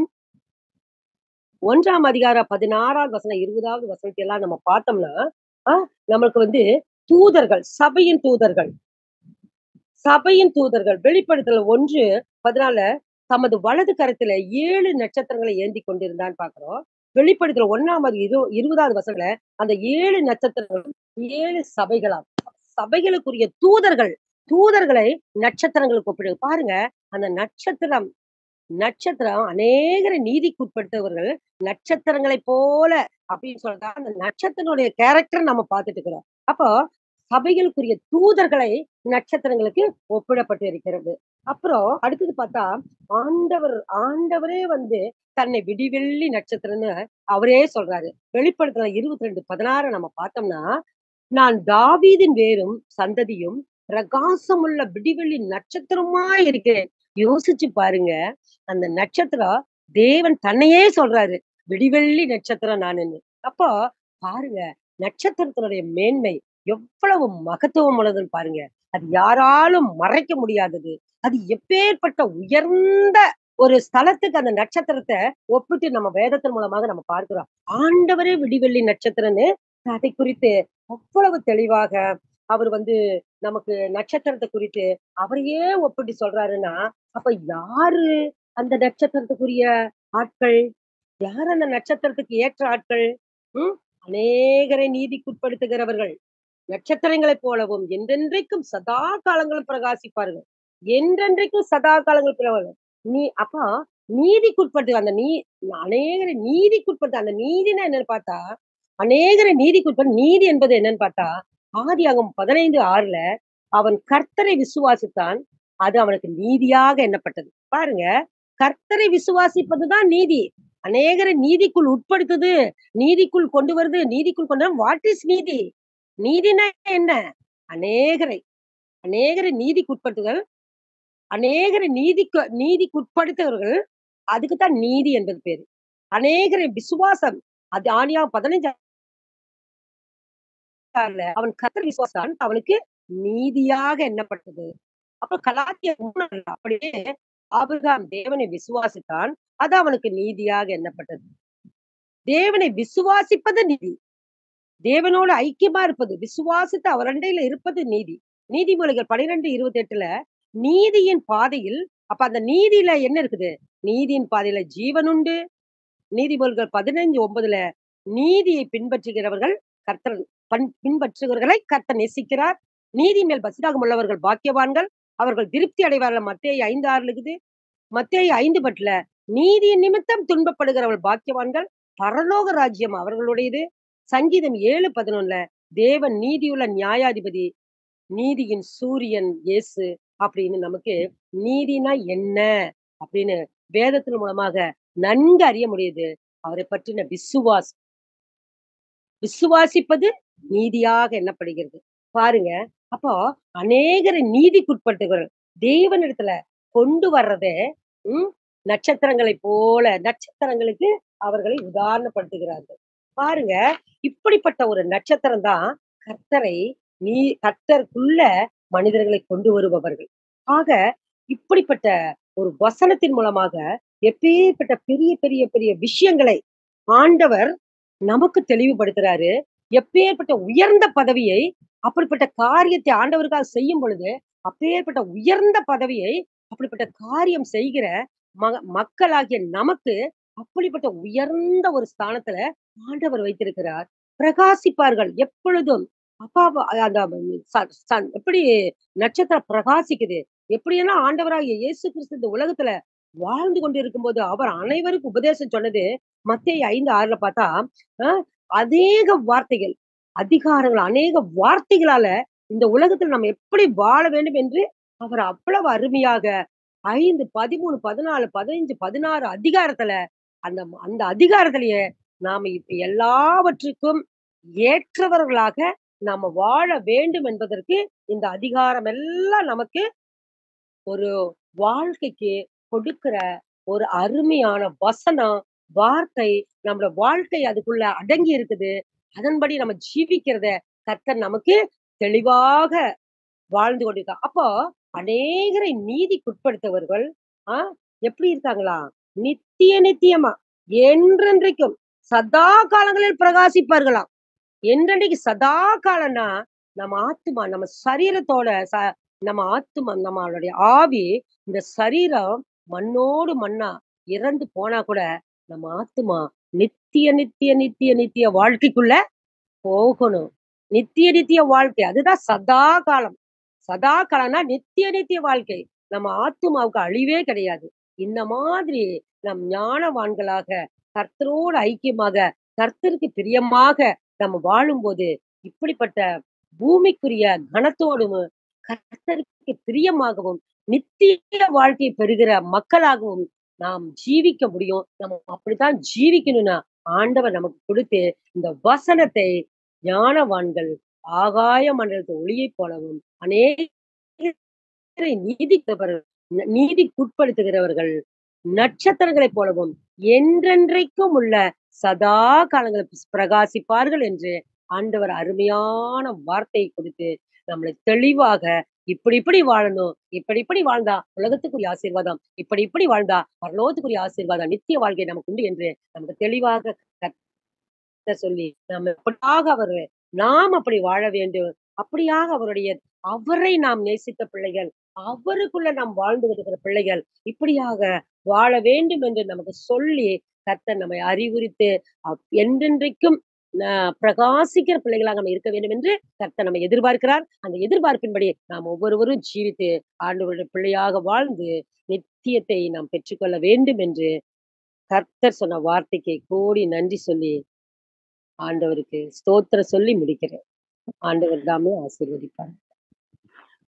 ஒன்றாம் அதிகாரம் பதினாறாவது வசனம் இருபதாவது வசனத்தை எல்லாம் நம்ம பார்த்தோம்னா நம்மளுக்கு வந்து தூதர்கள் சபையின் தூதர்கள் சபையின் தூதர்கள் வெளிப்படுத்தல ஒன்று பதினால தமது வலது கரத்துல ஏழு நட்சத்திரங்களை ஏந்தி கொண்டிருந்தான்னு பாக்குறோம் வெளிப்படுத்தல ஒன்னாவது இரு இருபதாவது வசனத்துல அந்த ஏழு நட்சத்திரங்கள் ஏழு சபைகளா சபைகளுக்குரிய தூதர்கள் தூதர்களை நட்சத்திரங்களுக்கு ஒப்பிடு பாருங்க அந்த நட்சத்திரம் நட்சத்திரம் அநேகரை நீதிக்குட்படுத்தவர்கள் நட்சத்திரங்களை போல அப்படின்னு சொல்றதா அந்த நட்சத்திரனுடைய கேரக்டர் நம்ம பார்த்துட்டு இருக்கிறோம் அப்போ சபைகளுக்குரிய தூதர்களை நட்சத்திரங்களுக்கு ஒப்பிடப்பட்டு இருக்கிறது அப்புறம் அடுத்தது பார்த்தா ஆண்டவர் ஆண்டவரே வந்து தன்னை விடிவெள்ளி நட்சத்திரம்னு அவரே சொல்றாரு வெளிப்படுத்தல இருபத்தி ரெண்டு பதினாறு நம்ம பார்த்தோம்னா நான் தாவீதின் வேரும் சந்ததியும் பிரகாசமுள்ள விடிவெள்ளி நட்சத்திரமா இருக்கிறேன் யோசிச்சு பாருங்க அந்த நட்சத்திரம் தேவன் தன்னையே சொல்றாரு விடிவெள்ளி நட்சத்திரம் நானுன்னு அப்போ பாருங்க நட்சத்திரத்தினுடைய மேன்மை எவ்வளவு மகத்துவம் உள்ளதுன்னு பாருங்க அது யாராலும் மறைக்க முடியாதது அது எப்பேற்பட்ட உயர்ந்த ஒரு ஸ்தலத்துக்கு அந்த நட்சத்திரத்தை ஒப்பிட்டு நம்ம வேதத்தின் மூலமாக நம்ம பார்க்கிறோம் ஆண்டவரே விடிவெள்ளி நட்சத்திரம்னு அதை குறித்து அவ்வளவு தெளிவாக அவர் வந்து நமக்கு நட்சத்திரத்தை குறித்து அவரையே ஒப்பிட்டு சொல்றாருன்னா அப்ப யாரு அந்த நட்சத்திரத்துக்குரிய ஆட்கள் யார் அந்த நட்சத்திரத்துக்கு ஏற்ற ஆட்கள் உம் அநேகரை நீதிக்குட்படுத்துகிறவர்கள் நட்சத்திரங்களைப் போலவும் என்றென்றைக்கும் சதா காலங்களும் பிரகாசிப்பார்கள் என்றென்றைக்கும் சதா காலங்கள் நீ அப்பா நீதிக்குட்பட்டு அந்த நீ அநேகரை நீதிக்குட்பட்டு அந்த நீதினா என்னன்னு பார்த்தா அநேகரை நீதிக்குட்பட்டு நீதி என்பது என்னன்னு பார்த்தா ஆதி ஆகும் பதினைந்து ஆறுல அவன் கர்த்தரை விசுவாசித்தான் அது அவனுக்கு நீதியாக எண்ணப்பட்டது பாருங்க கர்த்தரை விசுவாசிப்பதுதான் நீதி அநேகரை நீதிக்குள் உட்படுத்துது நீதிக்குள் கொண்டு வருது நீதிக்குள் கொண்டு வாட் இஸ் நீதி நீதினா என்ன அநேகரை அநேகரை நீதிக்குட்பட்டுகள் அநேகரை நீதிக்கு நீதிக்குட்படுத்தவர்கள் அதுக்குத்தான் நீதி என்பது பேரு அநேகரை விசுவாசம் அது ஆணியா பதினைஞ்சு அவன் கத்தர் விசுவாசான் அவனுக்கு நீதியாக எண்ணப்பட்டது அப்ப கலாத்திய அப்படியே ஆபிரகாம் தேவனை விசுவாசித்தான் அது அவனுக்கு நீதியாக எண்ணப்பட்டது தேவனை விசுவாசிப்பது நீதி தேவனோடு ஐக்கியமா இருப்பது விசுவாசித்து அவரண்டையில இருப்பது நீதி நீதிமொழிகள் பனிரெண்டு இருபத்தி எட்டுல நீதியின் பாதையில் அப்ப அந்த நீதியில என்ன இருக்குது நீதியின் பாதையில ஜீவன் உண்டு நீதிமொழிகள் பதினைஞ்சு ஒன்பதுல நீதியை பின்பற்றுகிறவர்கள் கர்த்தர் பின்பற்றுகிறவர்களை கர்த்தர் நேசிக்கிறார் நீதி மேல் பசிதாகம் உள்ளவர்கள் பாக்கியவான்கள் அவர்கள் திருப்தி அடைவார்கள் மத்திய ஐந்து ஆறு இருக்குது மத்திய ஐந்து பட்டுல நீதியின் நிமித்தம் துன்பப்படுகிறவர்கள் பாக்கியவான்கள் பரலோக ராஜ்யம் அவர்களுடையது சங்கீதம் ஏழு பதினொன்னுல தேவன் நீதியுள்ள நியாயாதிபதி நீதியின் சூரியன் இயேசு அப்படின்னு நமக்கு நீதினா என்ன அப்படின்னு வேதத்தின் மூலமாக நன்கு அறிய முடியுது அவரை பற்றின விசுவாஸ் விசுவாசிப்பது நீதியாக எண்ணப்படுகிறது பாருங்க அப்போ அநேகரை நீதிக்குட்பட்டுகள் தேவனிடத்துல கொண்டு வர்றதே உம் நட்சத்திரங்களை போல நட்சத்திரங்களுக்கு அவர்களை உதாரணப்படுத்துகிறார்கள் பாருங்க இப்படிப்பட்ட ஒரு நட்சத்திரம் தான் கர்த்தரை நீ கர்த்தருக்குள்ள மனிதர்களை கொண்டு வருபவர்கள் ஆக இப்படிப்பட்ட ஒரு வசனத்தின் மூலமாக எப்பேற்பட்ட பெரிய பெரிய பெரிய விஷயங்களை ஆண்டவர் நமக்கு தெளிவுபடுத்துறாரு எப்பேற்பட்ட உயர்ந்த பதவியை அப்படிப்பட்ட காரியத்தை ஆண்டவருக்காக செய்யும் பொழுது அப்பேற்பட்ட உயர்ந்த பதவியை அப்படிப்பட்ட காரியம் செய்கிற மக மக்களாகிய நமக்கு அப்படிப்பட்ட உயர்ந்த ஒரு ஸ்தானத்துல ஆண்டவர் வைத்திருக்கிறார். பிரகாசிப்பார்கள் எப்பொழுதும். அப்பா அந்த ச ச எப்படி நட்சத்திரம் பிரகாசிக்குது. எப்படியெல்லாம் ஆண்டவராகிய இயேசு கிறிஸ்து இந்த உலகத்துல வாழ்ந்து கொண்டிருக்கும்போது, அவர் அனைவருக்கும் உபதேசம் சொன்னது மத்தேயு 5:6ல பார்த்தா, அ அநேக வார்த்தைகள், அதிகாரங்கள், அநேக வார்த்தைகளால இந்த உலகத்துல நம்ம எப்படி வாழ வேண்டும் என்று அவர் அவ்வளவு அருமையாக 5, 13, 14, 15, 16 அதிகாரத்துல அந்த அந்த அதிகாரத்திலேயே நாம இப்ப எல்லாவற்றுக்கும் ஏற்றவர்களாக நாம வாழ வேண்டும் என்பதற்கு இந்த அதிகாரம் எல்லாம் நமக்கு ஒரு வாழ்க்கைக்கு கொடுக்கிற ஒரு அருமையான வசனம், வார்த்தை, நம்மளோட வாழ்க்கை அதுக்குள்ள அடங்கி இருக்குது. அதன்படி நம்ம ஜீவிக்கிறத கர்த்தர் நமக்கு தெளிவாக வாழ்ந்து கொண்டிருக்கார். அப்போ அநேகரை நீதிக்குட்படுத்தவர்கள், ஆ எப்படி இருக்காங்களா? நித்திய நித்தியமா, என்றென்றைக்கும், சதா காலங்களில் பிரகாசிப்பார்களாம். என்றென்றைக்கு சதா காலம்னா, நம்ம ஆத்துமா, நம்ம சரீரத்தோட ச நம்ம ஆத்துமா, நம்மளுடைய ஆவி, இந்த சரீரம் மண்ணோடு மண்ணா இறந்து போனா கூட, நம்ம ஆத்துமா நித்திய, நித்திய, நித்திய, நித்திய வாழ்க்கைக்குள்ள போகணும். நித்திய, நித்திய வாழ்க்கை. அதுதான் சதா காலம். சதா காலம்னா நித்திய, நித்திய வாழ்க்கை. நம்ம ஆத்துமாவுக்கு அழிவே கிடையாது. இந்த மாதிரி நம் ஞானவான்களாக, கர்த்தரோடு ஐக்கியமாக, கர்த்தருக்கு பிரியமாக நம்ம வாழும்போது, இப்படிப்பட்ட பூமிக்குரிய கனத்தோடும், கர்த்தருக்கு பிரியமாகவும், நித்திய வாழ்க்கை பெறுகிற மக்களாகவும் நாம் ஜீவிக்க முடியும். நம்ம அப்படித்தான் ஜீவிக்கணும்னா, ஆண்டவர் நமக்கு குடுத்து, இந்த வசனத்தை ஞானவான்கள் ஆகாய மண்டலத்து ஒளியைப் போலவும், அநேகரை நீதிக்கிறவர்கள் நீதிக்குட்படுத்துகிறவர்கள், நட்சத்திரங்களைப் போலவும், என்றென்றைக்கும் உள்ள சதா காலங்களில் பிரகாசிப்பார்கள் என்று ஆண்டவர் அருமையான வார்த்தையை கொடுத்து, நம்மளை தெளிவாக இப்படி இப்படி வாழணும். இப்படி இப்படி வாழ்ந்தா உலகத்துக்குரிய ஆசீர்வாதம். இப்படி இப்படி வாழ்ந்தா பரலோகத்துக்குரிய ஆசீர்வாதம். நித்திய வாழ்க்கை நமக்கு உண்டு என்று நமக்கு தெளிவாக கர்த்தர் சொல்லி, நம்ம எப்படியாக அவரு நாம் அப்படி வாழ வேண்டும். அப்படியாக அவருடைய அவரை நாம் நேசித்த பிள்ளைகள், அவருக்குள்ள நாம் வாழ்ந்து வருகிற பிள்ளைகள், இப்படியாக வாழ வேண்டும் என்று நமக்கு சொல்லி, கர்த்தர் நம்மை அறிவுரித்து, அப் என்றென்றைக்கும் அ பிரகாசிக்கிற பிள்ளைகளாக நம்ம இருக்க வேண்டும் என்று கர்த்தர் நம்மை எதிர்பார்க்கிறார். அந்த எதிர்பார்ப்பின்படி நாம் ஒவ்வொருவரும் ஜீவித்து, ஆண்டவருடைய பிள்ளையாக வாழ்ந்து, நித்தியத்தை நாம் பெற்றுக்கொள்ள வேண்டும் என்று கர்த்தர் சொன்ன வார்த்தைக்கு கோடி நன்றி சொல்லி, ஆண்டவருக்கு ஸ்தோத்திரம் சொல்லி முடிக்கிறேன். ஆண்டவர் தாமே ஆசீர்வதிப்பார்.